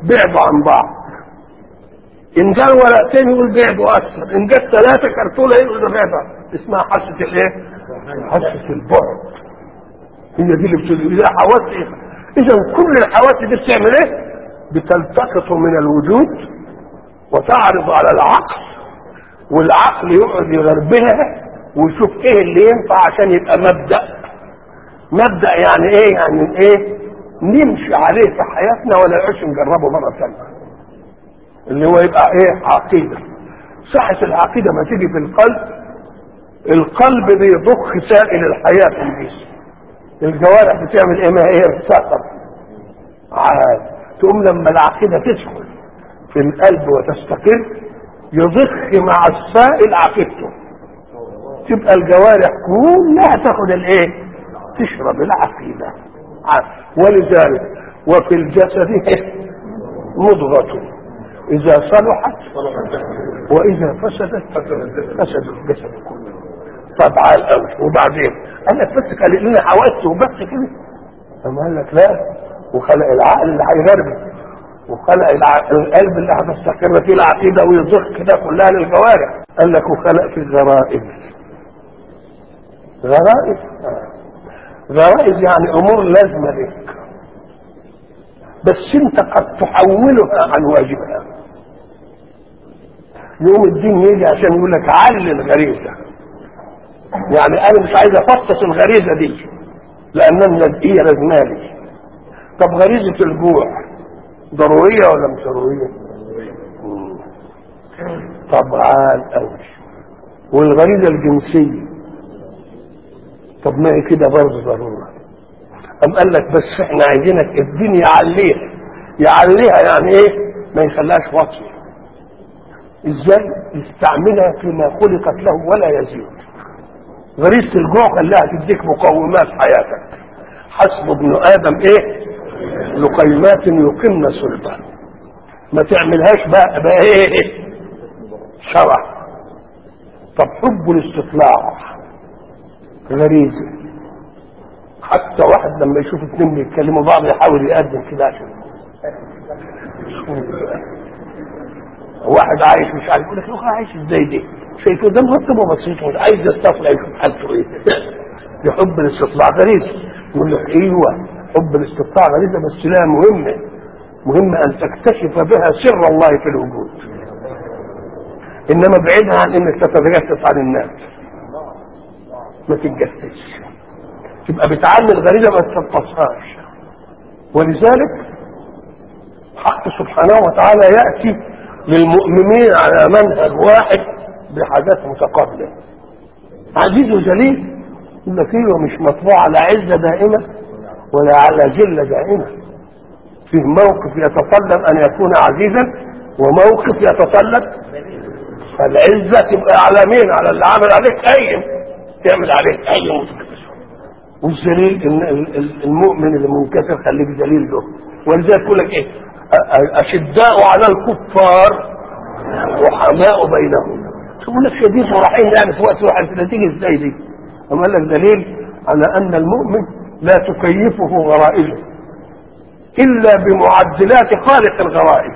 بعدوا عن بعض ان كان ورقتين يقول بعدوا اكثر ان جت ثلاثه كرتونه يقول ده بعدوا اسمها حاسه الايه؟ حاسه البعد هي دي اللي بتقول اذا حواس ايه؟ اذا كل الحواس دي بتعمل ايه؟ بتلتقط من الوجود وتعرض على العقل والعقل يقعد يغربلها ويشوف ايه اللي ينفع عشان يبقى مبدا مبدا يعني ايه يعني ايه نمشي عليه في حياتنا ولا نعيش نجربه مره ثانيه اللي هو يبقى ايه عقيده صحه العقيده ما تيجي في القلب القلب بيضخ سائل الحياه في الجسم الجوارح بتعمل ايه ما هي سقط عاد تقوم لما العقيده تدخل في القلب وتستقر يضخ مع السائل عقيدته تبقى الجوارح كلها تاخد الايه تشرب العقيده ولذلك وفي الجسد مضغه اذا صلحت واذا فسدت فسد الجسد كله طب عال قوي وبعدين قال لك بس قال لنا حواس وبس كده أما قال لك لا وخلق العقل اللي هيغربك وخلق الع- القلب اللي هتستقر فيه العقيده ويضخ كده كلها للجوارح قال لك وخلق في الغرائز غرائز آه. غرائز يعني امور لازمه لك بس انت قد تحولها عن واجبها يوم الدين يجي عشان يقول لك علل الغريزه يعني انا مش عايز افطس الغريزه دي لانها هي لازمالي طب غريزه الجوع ضروريه ولا مش ضروريه؟ مم. طبعا قوي والغريزه الجنسيه طب ما هي كده برضه ضروره أم قال لك بس احنا عايزينك الدين يعليها يعليها يعني ايه ما يخليهاش واطيه ازاي يستعملها فيما خلقت له ولا يزيد غريزه الجوع خلاها تديك مقومات حياتك حسب ابن ادم ايه لقيمات يقمن صلبه ما تعملهاش بقى بقى ايه شرع طب حب الاستطلاع غريزه حتى واحد لما يشوف اثنين بيتكلموا بعض يحاول يقدم كده عشان واحد عايش مش عارف يقول لك الاخر عايش ازاي دي شايفه ده مرتب وبسيط ومش عايز يستطلع يشوف حالته ايه يحب الاستطلاع غريزه يقول لك ايوه حب الاستطلاع غريزه بس لا مهمه مهمه ان تكتشف بها سر الله في الوجود انما بعيدها عن انك تتجسس عن الناس ما تتجسسش تبقى بتعلي الغريزه ما تفطسهاش ولذلك حق سبحانه وتعالى ياتي للمؤمنين على منهج واحد بحاجات متقابله عزيز وجليل يقول لك ايوه مش مطبوع على عزه دائمه ولا على جله دائمه فيه موقف يتطلب ان يكون عزيزا وموقف يتطلب فالعزه تبقى على مين؟ على اللي عمل عليك اي تعمل عليك اي مشكله والذليل ال- ال- المؤمن اللي منكسر خليك ذليل له ولذلك يقول لك ايه أ- اشداء على الكفار رحماء بينهم تقول لك شديد ورحيم يعني في وقت واحد كده تيجي ازاي دي؟ أما قال لك دليل على ان المؤمن لا تكيفه غرائزه الا بمعدلات خالق الغرائز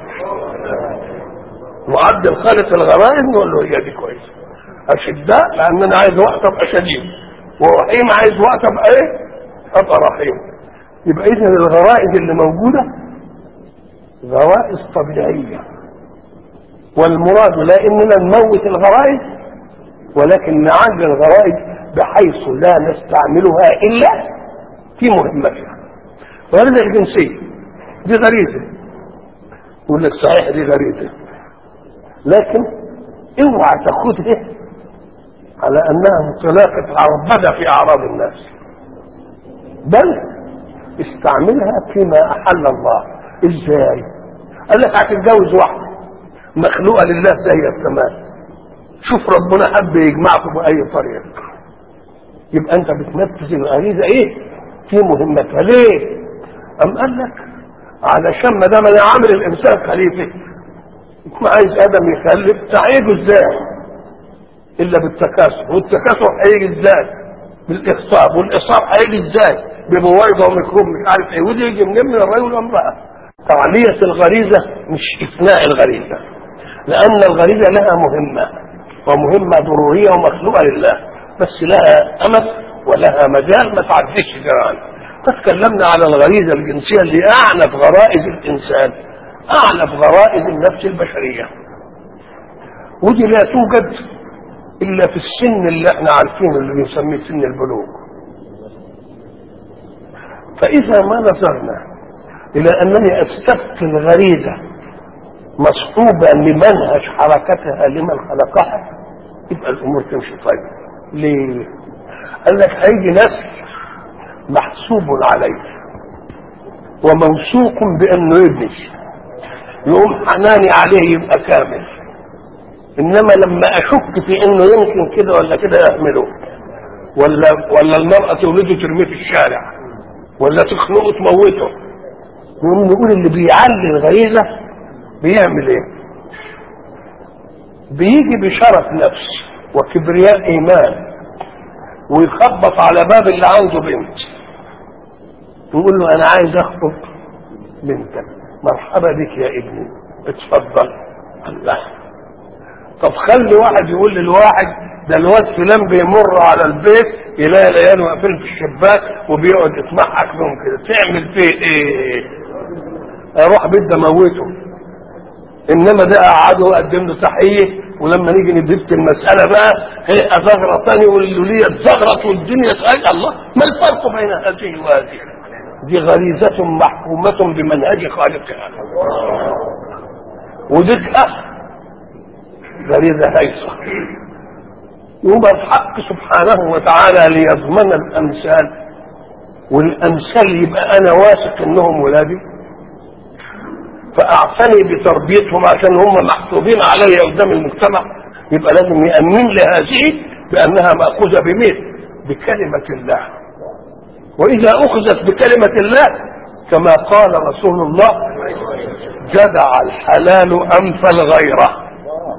معدل خالق الغرائز نقول له هي دي كويسه اشداء لان انا عايز وقت ابقى شديد ورحيم عايز وقت ابقى ايه؟ ابقى رحيم يبقى اذا الغرائز اللي موجوده غرائز طبيعيه والمراد لا اننا نموت الغرائز ولكن نعالج الغرائز بحيث لا نستعملها الا في مهمتها غريزه الجنسيه دي غريزه يقول لك صحيح دي غريزه لكن اوعى تاخدها على انها انطلاقه عربده في اعراض الناس بل استعملها فيما احل الله ازاي قال لك هتتجوز واحده مخلوقه لله زي الكمال شوف ربنا حب يجمعكم باي طريقه يبقى انت بتنفذ الغريزه ايه في مهمتها ليه ام قال لك علشان ما دام انا عامل الانسان خليفه ما عايز ادم يخلف تعيده ازاي الا بالتكاثر والتكاثر هيجي ازاي بالاخصاب والاخصاب هيجي ازاي بموارده وميكروب مش عارف ايه ودي يجي منين من الرجل والامراه تعلية الغريزة مش إفناء الغريزة لأن الغريزة لها مهمة ومهمة ضرورية ومخلوقة لله بس لها أمد ولها مجال ما تعديش جيران تكلمنا على الغريزة الجنسية اللي أعنف غرائز الإنسان أعنف غرائز النفس البشرية ودي لا توجد إلا في السن اللي احنا عارفينه اللي بنسميه سن البلوغ فإذا ما نظرنا إلى أنني أستبقي الغريزة مصحوبة لمنهج حركتها لمن خلقها يبقى الأمور تمشي طيب ليه؟ قال لك هيجي نسل محسوب عليه وموثوق بأنه يبني يقوم حناني عليه يبقى كامل إنما لما أشك في إنه يمكن كده ولا كده يعمله ولا ولا المرأة تولده ترميه في الشارع ولا تخنقه تموته نقوم نقول اللي بيعلي الغريزة بيعمل ايه بيجي بشرف نفس وكبرياء ايمان ويخبط على باب اللي عنده بنت يقول له انا عايز اخطب بنتك مرحبا بك يا ابني اتفضل الله طب خلي واحد يقول للواحد ده الواد فلان بيمر على البيت يلاقي العيال واقفين في الشباك وبيقعد يتمحك بهم كده تعمل فيه ايه؟ اروح بيت ده موته انما ده قعده وقدم له تحيه ولما نيجي ندبت المساله بقى هي زغره ثاني يقول له ليه زغرت والدنيا تقال الله ما الفرق بين هذه وهذه؟ دي غريزة محكومة بمنهج خالقها ودي غريزة هيصة يبقى الحق سبحانه وتعالى ليضمن الأمثال والأمثال يبقى أنا واثق إنهم ولادي فأعتني بتربيتهم عشان هم محسوبين علي قدام المجتمع يبقى لازم يأمن لي هذه بأنها مأخوذة بمين؟ بكلمة الله وإذا أخذت بكلمة الله كما قال رسول الله جدع الحلال أنف الغيره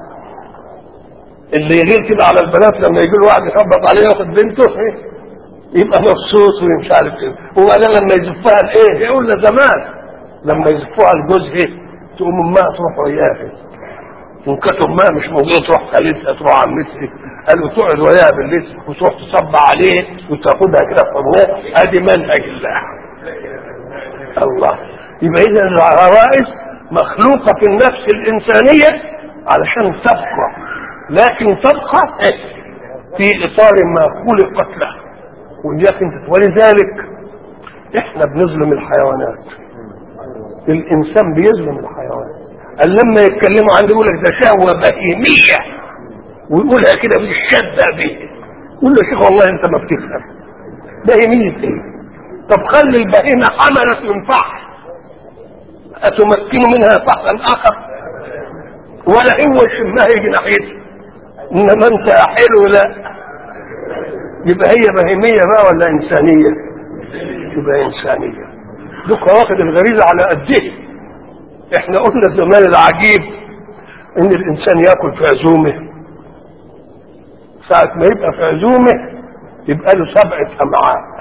اللي يغير كده على البنات لما يجي له واحد يخبط عليه ياخد بنته إيه؟ يبقى مبسوط ومش عارف ايه وبعدين لما يزفها لايه يقول له زمان لما يزفوها لجوز ايه تقوم امها تروح وياها وان كانت امها مش موجوده تروح خالتها تروح عمتها قالوا تقعد وياها بالليل وتروح تصب عليه وتاخدها كده في حضنها ادي منهج الله الله يبقى اذا الغرائز مخلوقه في النفس الانسانيه علشان تبقى لكن تبقى في اطار ما خلقت له ولذلك ولذلك احنا بنظلم الحيوانات الانسان بيظلم الحيوان قال لما يتكلموا عنده يقول لك ده شهوه بهيميه ويقولها كده بالشده به يقول له يا شيخ والله انت ما بتفهم بهيميه ايه طب خلي البهيمه حملت من فحل اتمكن منها فحلا اخر ولا هو يشمها يجي ناحيتها انما انت حلو لا يبقى هي بهيميه بقى ولا انسانيه يبقى انسانيه دوك واخد الغريزه على قده احنا قلنا زمان العجيب ان الانسان ياكل في عزومه ساعة ما يبقى في عزومه يبقى له سبعة أمعاء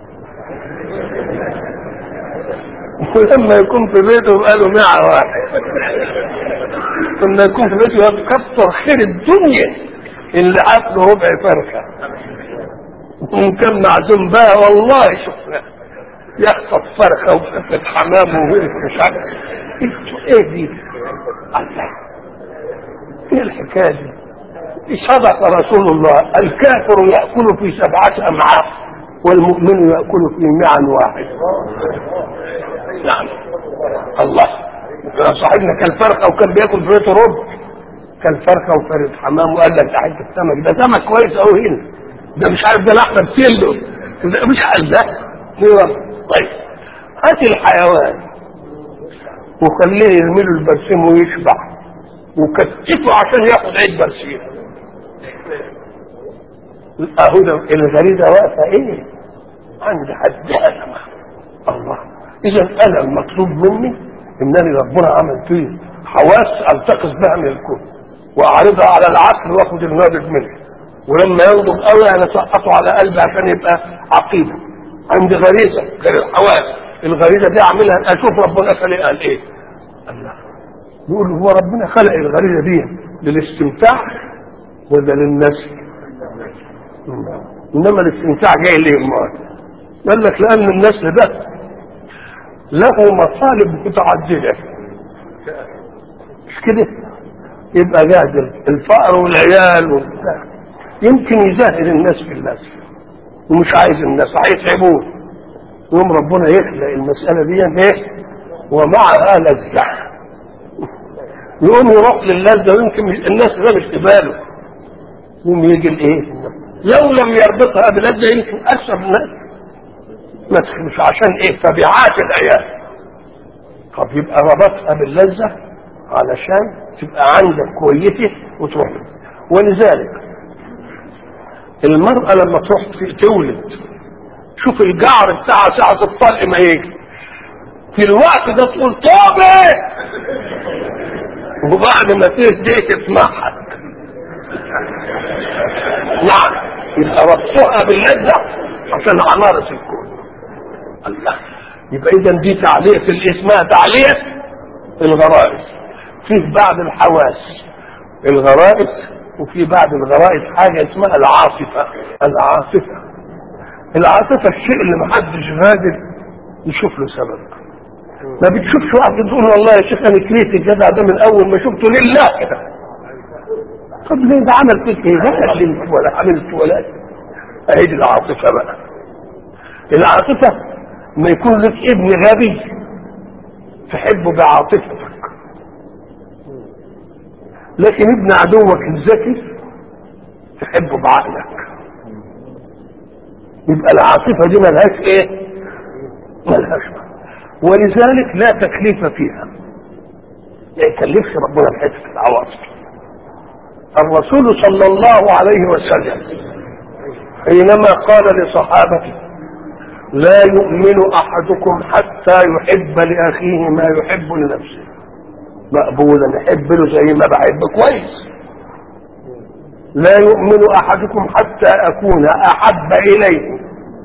ولما يكون في بيته يبقى له معة واحد لما يكون في بيته يبقى كتر خير الدنيا اللي عقله ربع فرخة وإن كان معزوم بقى والله شفنا يخطف فرخة وفتة حمام ومش عارف انتوا ايه دي؟ الله ايه الحكاية دي؟ صدق رسول الله الكافر يأكل في سبعة أمعاء والمؤمن يأكل في معا واحد نعم الله صاحبنا كالفرخة وكان بياكل في بيته ربع كالفرخة وفرد حمام وقال لك ده حتة سمك ده سمك كويس قوي هنا ده مش عارف ده لحمة بتلو ده مش عارف ده طيب هات الحيوان وخليه يرمي له البرسيم ويشبع وكتفه عشان ياخد عيد برسيم اهو ده الغريزه واقفه ايه؟ عند حدها الله اذا انا المطلوب مني انني ربنا عمل فيه حواس التقص بها من الكون واعرضها على العقل واخد الناضج منه ولما ينضج قوي انا اسقطه على قلبي عشان يبقى عقيده عندي غريزه غير الحواس الغريزه دي اعملها اشوف ربنا خلق قال ايه الله يقول هو ربنا خلق الغريزه دي للاستمتاع ولا للنسل انما الاستمتاع جاي ليه امال قال لك لان النسل ده له مطالب متعدده مش كده يبقى جاهز الفقر والعيال والبتاع يمكن يزهد الناس في الناس ومش عايز الناس هيتعبوه يوم ربنا يخلق المسألة دي ايه ومعها لذة يقوم يروح للذة ويمكن الناس ده مش في باله يقوم يجي الايه لو لم يربطها بلذة يمكن اكثر الناس ما مش عشان ايه تبعات العيال طب يبقى ربطها باللذة علشان تبقى عندك كويسة وتروح ولذلك المرأة لما تروح تولد شوف الجعر بتاعها ساعة الطلق ما يجي في الوقت ده تقول توبة وبعد ما تهدي تسمعها نعم يبقى ربطها باللذة عشان عمارة الكون الله يبقى اذا دي تعليق الاسماء تعليق الغرائز فيه بعض الحواس الغرائز وفي بعض الغرائز حاجه اسمها العاصفه العاصفه العاصفه الشيء اللي محدش قادر يشوف له سبب ما بتشوفش واحد تقول والله يا شيخ انا كرهت الجدع ده من اول ما شفته لله كده طب ليه ده عمل فيك ايه؟ لا علمت ولا عملت ولا اهي دي العاطفه بقى العاطفه ما يكون لك ابن غبي تحبه بعاطفتك لكن ابن عدوك الذكي تحبه بعقلك يبقى العاطفة دي ملهاش ايه ملهاش ولذلك لا تكليف فيها لا يكلفش ربنا في حته العواطف الرسول صلى الله عليه وسلم حينما قال لصحابته لا يؤمن احدكم حتى يحب لاخيه ما يحب لنفسه مقبولا يحب له زي ما بحب كويس لا يؤمن احدكم حتى اكون احب اليه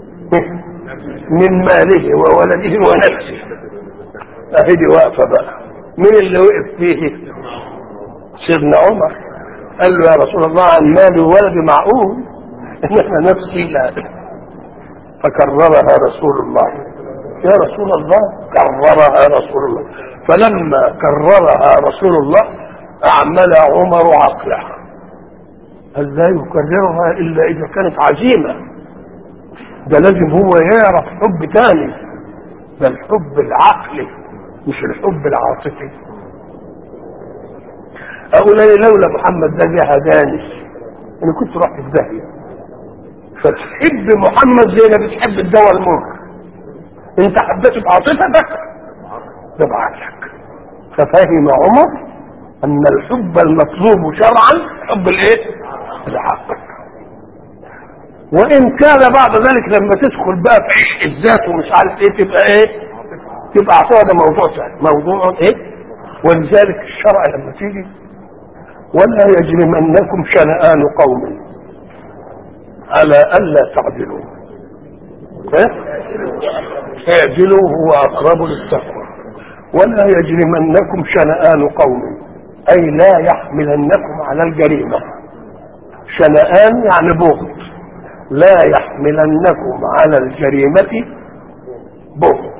من ماله وولده ونفسه اهدي واقفه بقى مين اللي وقف فيه سيدنا عمر قال له يا رسول الله عن مالي وولدي معقول انما نفسي لا فكررها رسول الله يا رسول الله كررها رسول الله فلما كررها رسول الله اعمل عمر عقله قال لا يكررها الا اذا كانت عزيمه ده لازم هو يعرف حب تاني ده الحب العقلي مش الحب العاطفي اقول انا لولا محمد ده جه هداني انا كنت رحت في داهيه فتحب محمد زي ما بتحب الدواء المر انت حبيته بعاطفتك ده بعقلك ففهم عمر ان الحب المطلوب شرعا حب الايه العقل وان كان بعد ذلك لما تدخل بقى في عشق الذات ومش عارف ايه تبقى ايه تبقى عطاء ده موضوع ثاني موضوع ايه ولذلك الشرع لما تيجي ولا يجرمنكم شنآن قوم على ألا تعدلوا اعدلوا هو أقرب للتقوى ولا يجرمنكم شنآن قوم أي لا يحملنكم على الجريمة شنآن يعني بغض لا يحملنكم على الجريمة بغض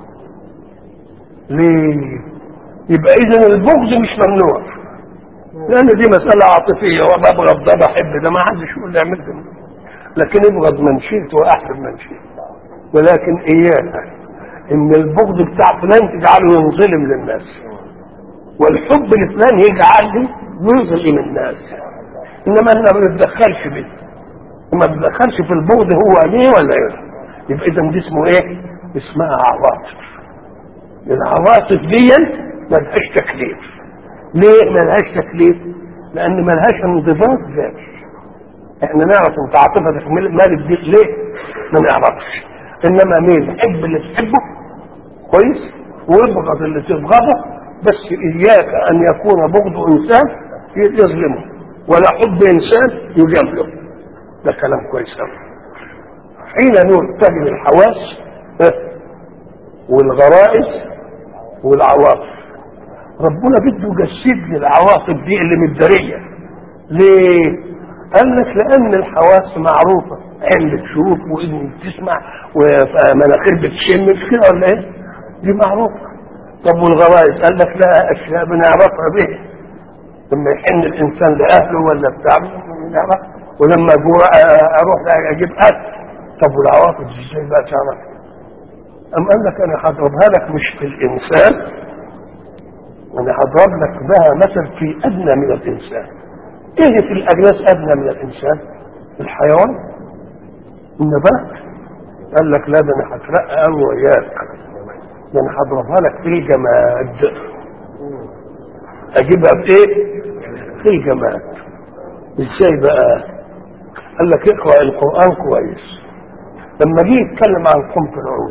ليه يبقى إذا البغض مش ممنوع لأن دي مسألة عاطفية وببغض ده بحب ده ما حدش يقول لي اعمل ده لكن ابغض من شئت واحب من شئت ولكن اياك ان البغض بتاع فلان تجعله ينظلم للناس والحب لفلان يجعله يظلم الناس انما انا ما بتدخلش بيه وما بتدخلش في البغض هو ليه ولا ايه يبقى اذا دي اسمه ايه اسمها عواطف العواطف دي ملهاش تكليف ليه ملهاش تكليف لان ملهاش انضباط ذاتي احنا نعرف انت عاطفتك مالك دي ليه ما نعرفش انما مين حب اللي تحبه كويس وابغض اللي تبغضه بس اياك ان يكون بغض انسان يظلمه ولا حب انسان يجامله ده كلام كويس قوي حين تجد الحواس والغرائز والعواطف ربنا بده يجسد لي العواطف دي اللي متداريه ليه؟ قال لك لان الحواس معروفه عين بتشوف واذن بتسمع ومناخير بتشم مش كده ولا ايه؟ دي معروفه طب والغرائز قال لك لا اشياء بنعرفها به لما يحن الانسان لاهله ولا بتاع بنعرفها ولما جوع اروح اجيب اكل طب والعواطف دي ازاي بقى تعرف؟ أم قال لك انا هضربها لك مش في الانسان انا هضرب لك بها مثل في ادنى من الانسان ايه في الاجناس ادنى من الانسان الحيوان النبات قال لك لا ده انا هترقى قوي وياك ده انا هضربها لك في الجماد اجيبها بايه في الجماد ازاي بقى قال لك اقرا القران كويس لما جه يتكلم عن قمة العود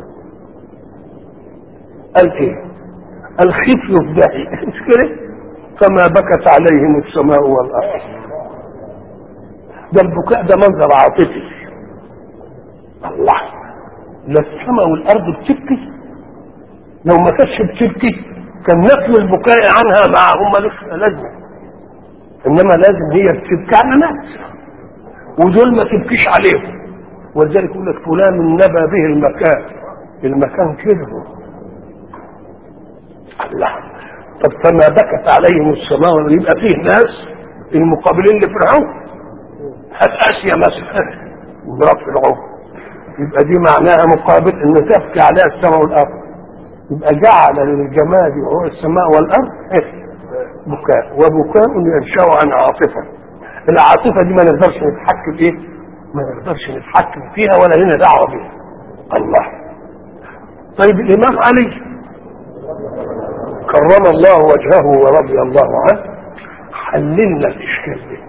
قال ايه الخفي يفدحي مش كده فما بكت عليهم السماء والارض ده البكاء ده منظر عاطفي الله لا السماء والارض بتبكي لو ما كانتش بتبكي كان نفي البكاء عنها معهم ملوش لازمه انما لازم هي بتبكي على ناس ودول ما تبكيش عليهم ولذلك يقول لك فلان نبى به المكان المكان كده الله طب فما بكت عليهم السماء يبقى فيه ناس المقابلين لفرعون هات اسيا مثلا مرات فرعون يبقى دي معناها مقابل ان تبكي عليها السماء والارض يبقى جعل للجماد وهو السماء والارض إيه؟ بكاء وبكاء ينشا عن عاطفه العاطفه دي ما نقدرش نتحكم ايه ما نقدرش نتحكم فيها ولا لنا دعوه بها الله طيب الامام علي كرم الله وجهه ورضي الله عنه حللنا الاشكال ده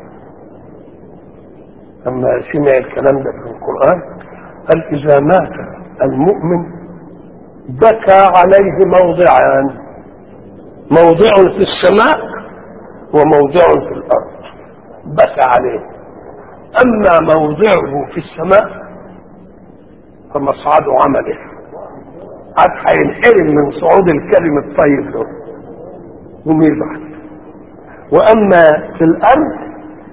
لما سمع الكلام ده في القران قال اذا مات المؤمن بكى عليه موضعان موضع في السماء وموضع في الارض بكى عليه اما موضعه في السماء فمصعد عمله عاد هينحرم من صعود الكلم الطيب له وميزح واما في الارض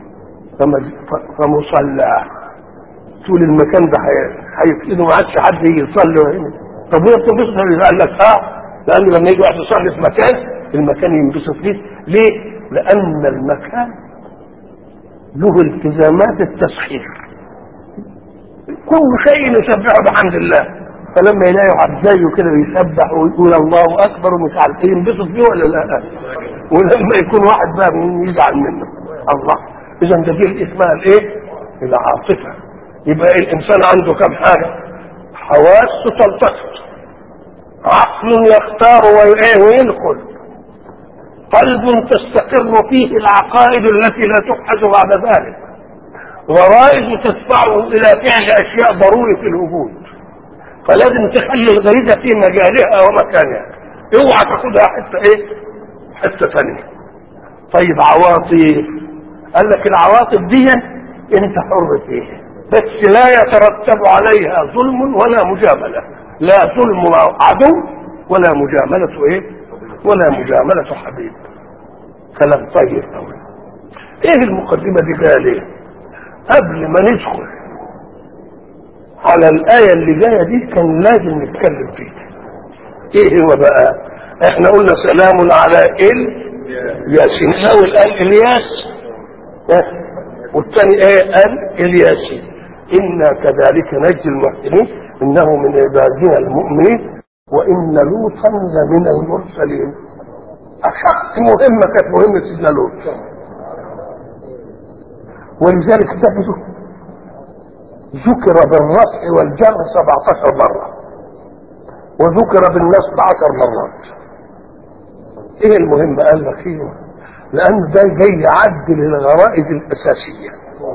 فمصلى طول المكان ده هيفقده ما عادش حد يجي يصلي هنا طب وهي بتنبسط قال لك اه لانه لما يجي واحد يصلي في مكان المكان ينبسط فيه ليه؟ لان المكان له التزامات التسخير كل شيء يسبحه بحمد الله فلما يلاقي واحد زيه كده يسبح ويقول الله اكبر ومش عارف ايه ينبسط فيه ولا لا؟ ولما يكون واحد بقى يزعل منه الله اذا ده دي اسمها الايه؟ العاطفه يبقى الانسان عنده كم حاجه؟ حواس تلتقط عقل يختار ويدخل قلب تستقر فيه العقائد التي لا تبحث بعد ذلك غرائز تدفعه الى فعل اشياء ضروري في الوجود فلازم تخلي الغريزه في مجالها ومكانها اوعى تاخدها حته ايه حته ثانيه طيب عواطف قال لك العواطف دي انت حر فيها بس لا يترتب عليها ظلم ولا مجامله لا ظلم عدو ولا مجامله ايه ولا مجامله حبيب كلام طيب قوي ايه المقدمه دي قال ايه قبل ما ندخل على الآية اللي جاية دي كان لازم نتكلم فيها. إيه هو بقى؟ إحنا قلنا سلام على ال ياسين، الأول قال إلياس والثاني إيه؟ قال الياسين. إنا كذلك نجزي المحسنين إنه من عبادنا المؤمنين وإن لوطا لمن المرسلين. أشق مهمة كانت مهمة سيدنا لوط. ولذلك تجدوا ذكر بالرفع والجر 17 مرة وذكر بالنصب 10 مرات ايه المهم قال لك ايه لان ده جاي يعدل الغرائز الاساسية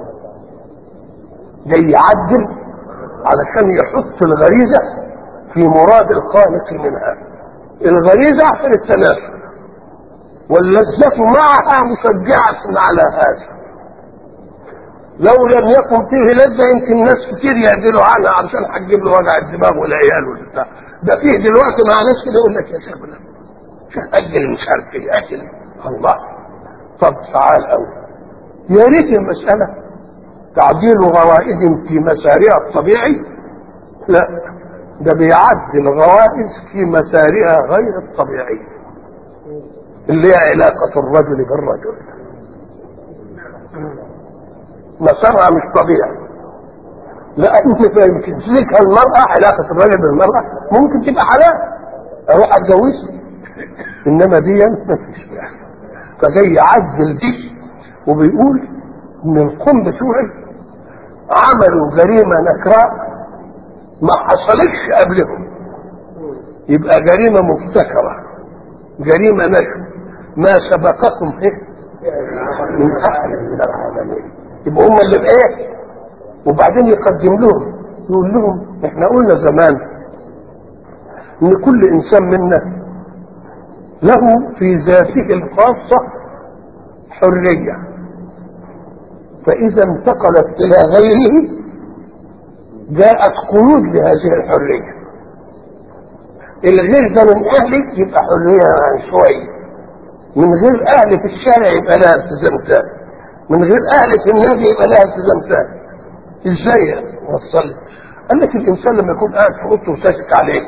جاي يعدل علشان يحط الغريزة في مراد الخالق منها الغريزة عشان التناسل واللذة معها مشجعة على هذا لو لم يكن فيه لذة يمكن ناس كتير يعدلوا عنها علشان هتجيب له وجع الدماغ والعيال والبتاع ده فيه دلوقتي مع ناس كده يقول لك يا شيخ لا شيخ اجل مش عارف ايه اجل الله طب تعال قوي يا ريت المساله تعديل غوائز في مسارها الطبيعي لا ده بيعدل غوائز في مسارها غير الطبيعيه اللي هي علاقه الرجل بالرجل مسارها مش طبيعي لان ما يمكن المراه علاقه الرجل بالمراه ممكن تبقى حلال اروح اتجوزها انما دي ما فيش فجاي يعدل دي وبيقول ان القوم بتوعي عملوا جريمه نكراء ما حصلتش قبلهم يبقى جريمه مبتكره جريمه نشر ما سبقكم ايه من احد من العالمين يبقى هم اللي بايه وبعدين يقدم لهم يقول لهم احنا قلنا زمان ان كل انسان منا له في ذاته الخاصة حرية فإذا انتقلت إلى غيره جاءت قيود لهذه الحرية الغير ده من أهلك يبقى حرية شوية من غير أهل في الشارع يبقى لها التزام تاني من غير أهل في النادي يبقى لها التزام تاني ازاي وصل قال لك الانسان لما يكون قاعد في اوضته وساكت عليه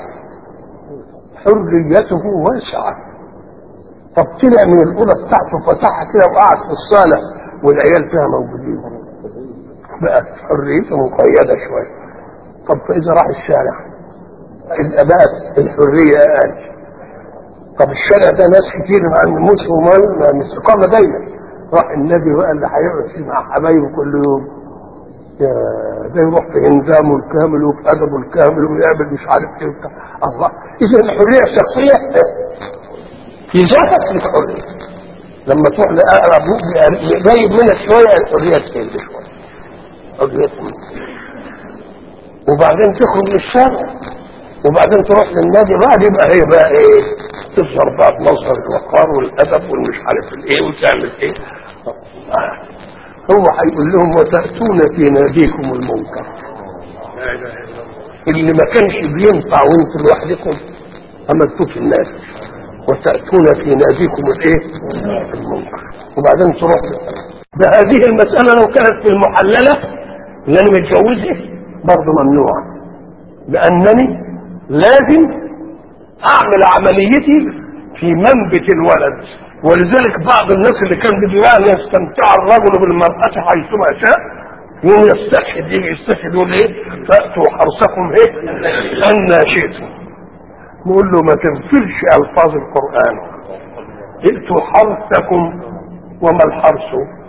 حريته واسعه طب طلع من الاوضه بتاعته فتحها كده وقعد في الصاله والعيال فيها موجودين بقت حريته مقيده شويه طب فاذا راح الشارع يبقى بقت الحريه اقل طب الشارع ده ناس كتير مع النموس ومال استقامه دايما راح النبي بقى اللي هيقعد فيه مع حبايبه كل يوم ده يروح في انزامه الكامل وفي ادبه الكامل ويعمل مش عارف ايه وبتاع الله اذا الحريه الشخصيه في ذاتك لك حريه لما تروح لاقرب قريب منك شويه الحريه تقل شويه حريه وبعدين تخرج من الشارع وبعدين تروح للنادي بقى يبقى هي بقى ايه تظهر بقى بمظهر الوقار والادب والمش عارف الايه وتعمل ايه هو هيقول لهم وتأتون في ناديكم المنكر اللي ما كانش بينفع وانتم لوحدكم عملتوه في الناس وتأتون في ناديكم الايه المنكر وبعدين تروح ده هذه المسألة لو كانت في المحللة اللي انا متجوزه برضه ممنوع لأنني لازم أعمل عمليتي في منبت الولد ولذلك بعض الناس اللي كان بيقول ان يستمتع الرجل بالمرأة حيثما شاء يوم يستشهد يجي يستشهد يقول ايه فأتوا حرصكم ايه أن شئتم نقول له ما تغفلش ألفاظ القرآن ائتوا حرثكم وما الحرث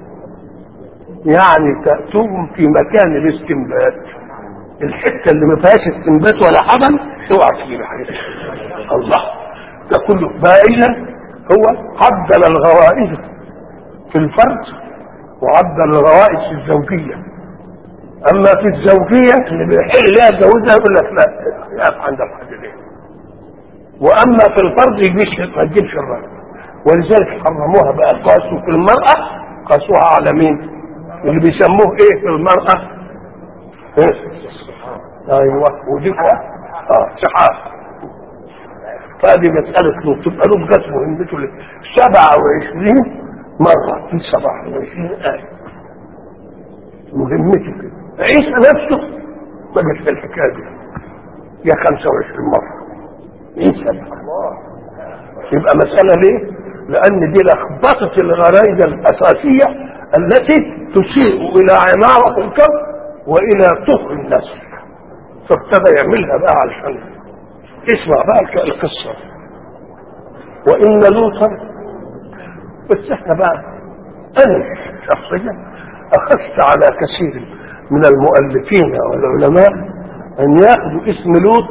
يعني تأتوهم في مكان الاستنبات الحتة اللي ما فيهاش استنبات ولا حبل اوعى تجيب حاجة الله ده كله بقى هو عدل الغوائز في الفرد وعدل الغوائز في الزوجية أما في الزوجية اللي بيحل لها جوزها يقول لك لا يقف عند الحد ليه وأما في الفرد يجيش ما تجيبش الرجل ولذلك حرموها بقى قاسوا في المرأة قاسوها على مين؟ اللي بيسموه ايه في المرأة؟ إيه؟ ايوه ودي اه شحاف فهذه مسألة لوط تبقى لوط جت مهمته 27 مرة في 27 آية مهمته كده عيسى نفسه ما جاش في الحكاية دي يا 25 مرة عيسى يبقى مسألة ليه؟ لأن دي لخبطة الغرائز الأساسية التي تسيء إلى عمارة الكون وإلى طهر النسل فابتدى يعملها بقى علشان اسمع بقى القصة وإن لوطا بس احنا بقى أنا شخصيا أخذت على كثير من المؤلفين والعلماء أن يأخذوا اسم لوط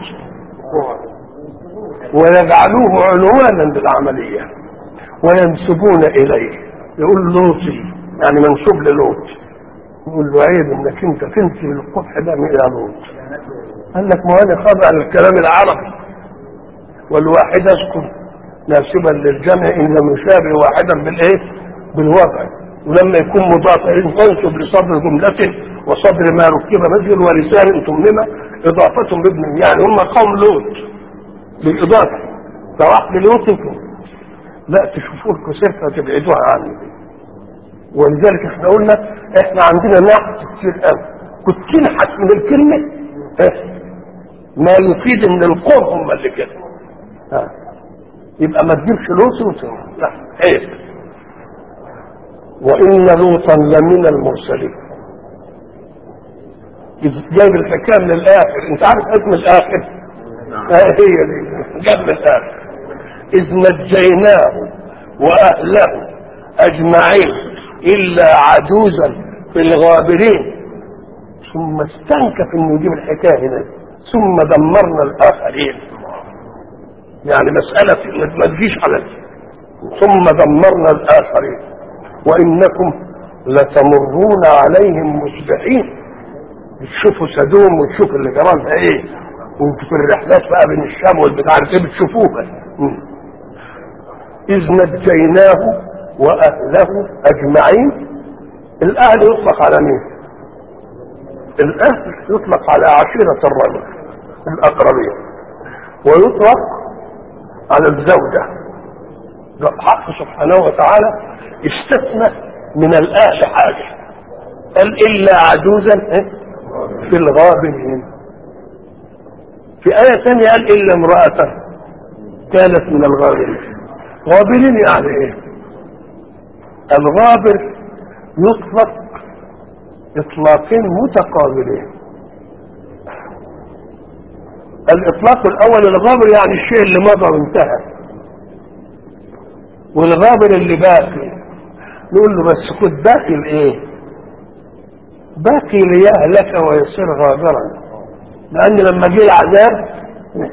ويجعلوه عنوانا للعملية وينسبون إليه يقول لوطي يعني منسوب للوط يقول له عيب انك انت تنسب القبح ده الى لوط قال لك ما انا خاضع للكلام العربي والواحد اذكر ناسبا للجمع ان لم يشابه واحدا بالايه بالوضع ولما يكون مضاف ينسب لصدر جملة وصدر ما ركب مثل ولسان تمم إضافة بابن يعني هم قوم لوط بالاضافه فراح ليوسف لا تشوفوه كسرت وتبعدوها عني ولذلك احنا قلنا احنا عندنا نقص كتير قوي كنت تنحت من الكلمه اه ما يفيد ان القوم هم اللي كده اه يبقى ما تجيبش لوط وتقول لا عيب وان لوطا لمن المرسلين جايب الحكايه من الاخر انت عارف اسم الاخر اه هي دي جاب من الاخر اذ نجيناه واهله اجمعين الا عجوزا في الغابرين ثم استنكف انه يجيب الحكايه هنا ثم دمرنا الاخرين يعني مساله ما تجيش على ثم دمرنا الاخرين وانكم لتمرون عليهم مصبحين تشوفوا سدوم وتشوفوا اللي جرالها ايه وانتوا في الرحلات بقى بين الشام والبتاع ايه بتشوفوها اذ نجيناه واهله اجمعين الاهل يطلق على مين الاهل يطلق على عشيرة الرجل الاقربين ويطلق على الزوجة الحق سبحانه وتعالى استثنى من الاهل حاجة قال الا عجوزا في الغابرين في آية ثانية قال إلا امرأة كانت من الغابرين غابرين يعني إيه؟ الغابر يطلق إطلاقين متقابلين الإطلاق الأول الغابر يعني الشيء اللي مضى وانتهى والغابر اللي باقي نقول له بس خد باقي لإيه؟ باقي ليهلك ويصير غابرا لأن لما جه العذاب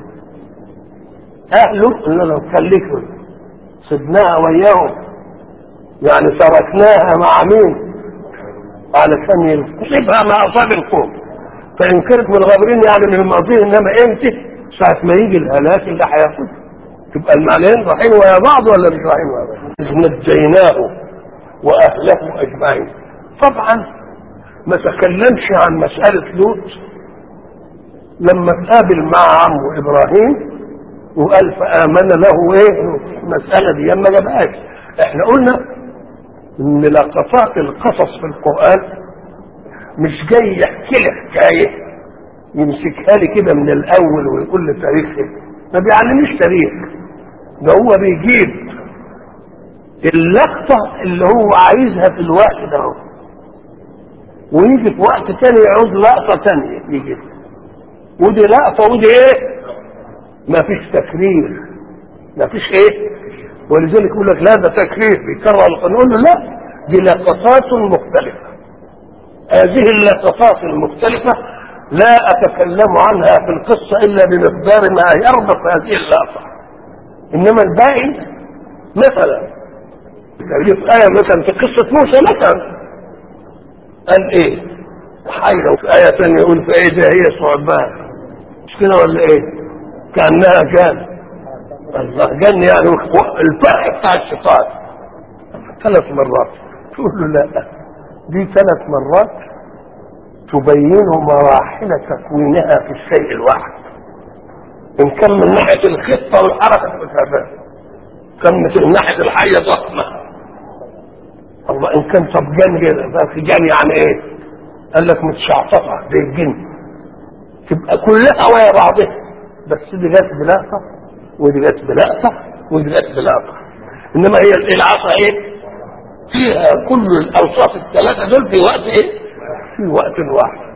أهله قلنا له خليكم سبناها وياهم يعني تركناها مع مين علشان ينقلبها مع اصحاب القوم فان كانت من الغابرين يعني من الماضين انما امتى ساعه ما يجي الهلاك اللي هياخد تبقى المعنيين رايحين ويا بعض ولا مش رايحين ويا بعض اذ نجيناه واهله اجمعين طبعا ما تكلمش عن مساله لوط لما تقابل مع عمه ابراهيم وقال فامن له ايه المساله دي ما جابهاش احنا قلنا ان لقطات القصص في القرآن مش جاي يحكي لي حكاية يمسكها لي كده من الأول ويقول لي تاريخها ما بيعلمنيش تاريخ ده هو بيجيب اللقطة اللي هو عايزها في الوقت ده هو. ويجي في وقت تاني يعود لقطة تانية يجي ودي لقطة ودي ايه ما فيش تكرير ما فيش ايه ولذلك يقول لك لا ده تكرير بيكرر نقول له لا دي لقطات مختلفة هذه اللقطات المختلفة لا أتكلم عنها في القصة إلا بمقدار ما يربط هذه اللقطة إنما الباقي مثلا في آية مثلا في قصة موسى مثلا قال إيه؟ حيرة وفي آية ثانية يقول في إيه ده هي ثعبان مش كده ولا إيه؟ كأنها جان الله جن يعني الفرح بتاع الشيطان ثلاث مرات تقول له لا دي ثلاث مرات تبين مراحل تكوينها في الشيء الواحد ان كان من ناحيه الخطه والحركه والثبات كان من ناحيه الحيه ضخمه الله ان كان طب جن كده بس جن يعني ايه؟ قال لك متشعططه زي الجن تبقى كلها ويا بعضها بس دي جت بلقطه ودي جت بلقطه ودي جت بلقطه انما هي العصا ايه؟ فيها كل الاوصاف الثلاثه دول في وقت ايه؟ في وقت واحد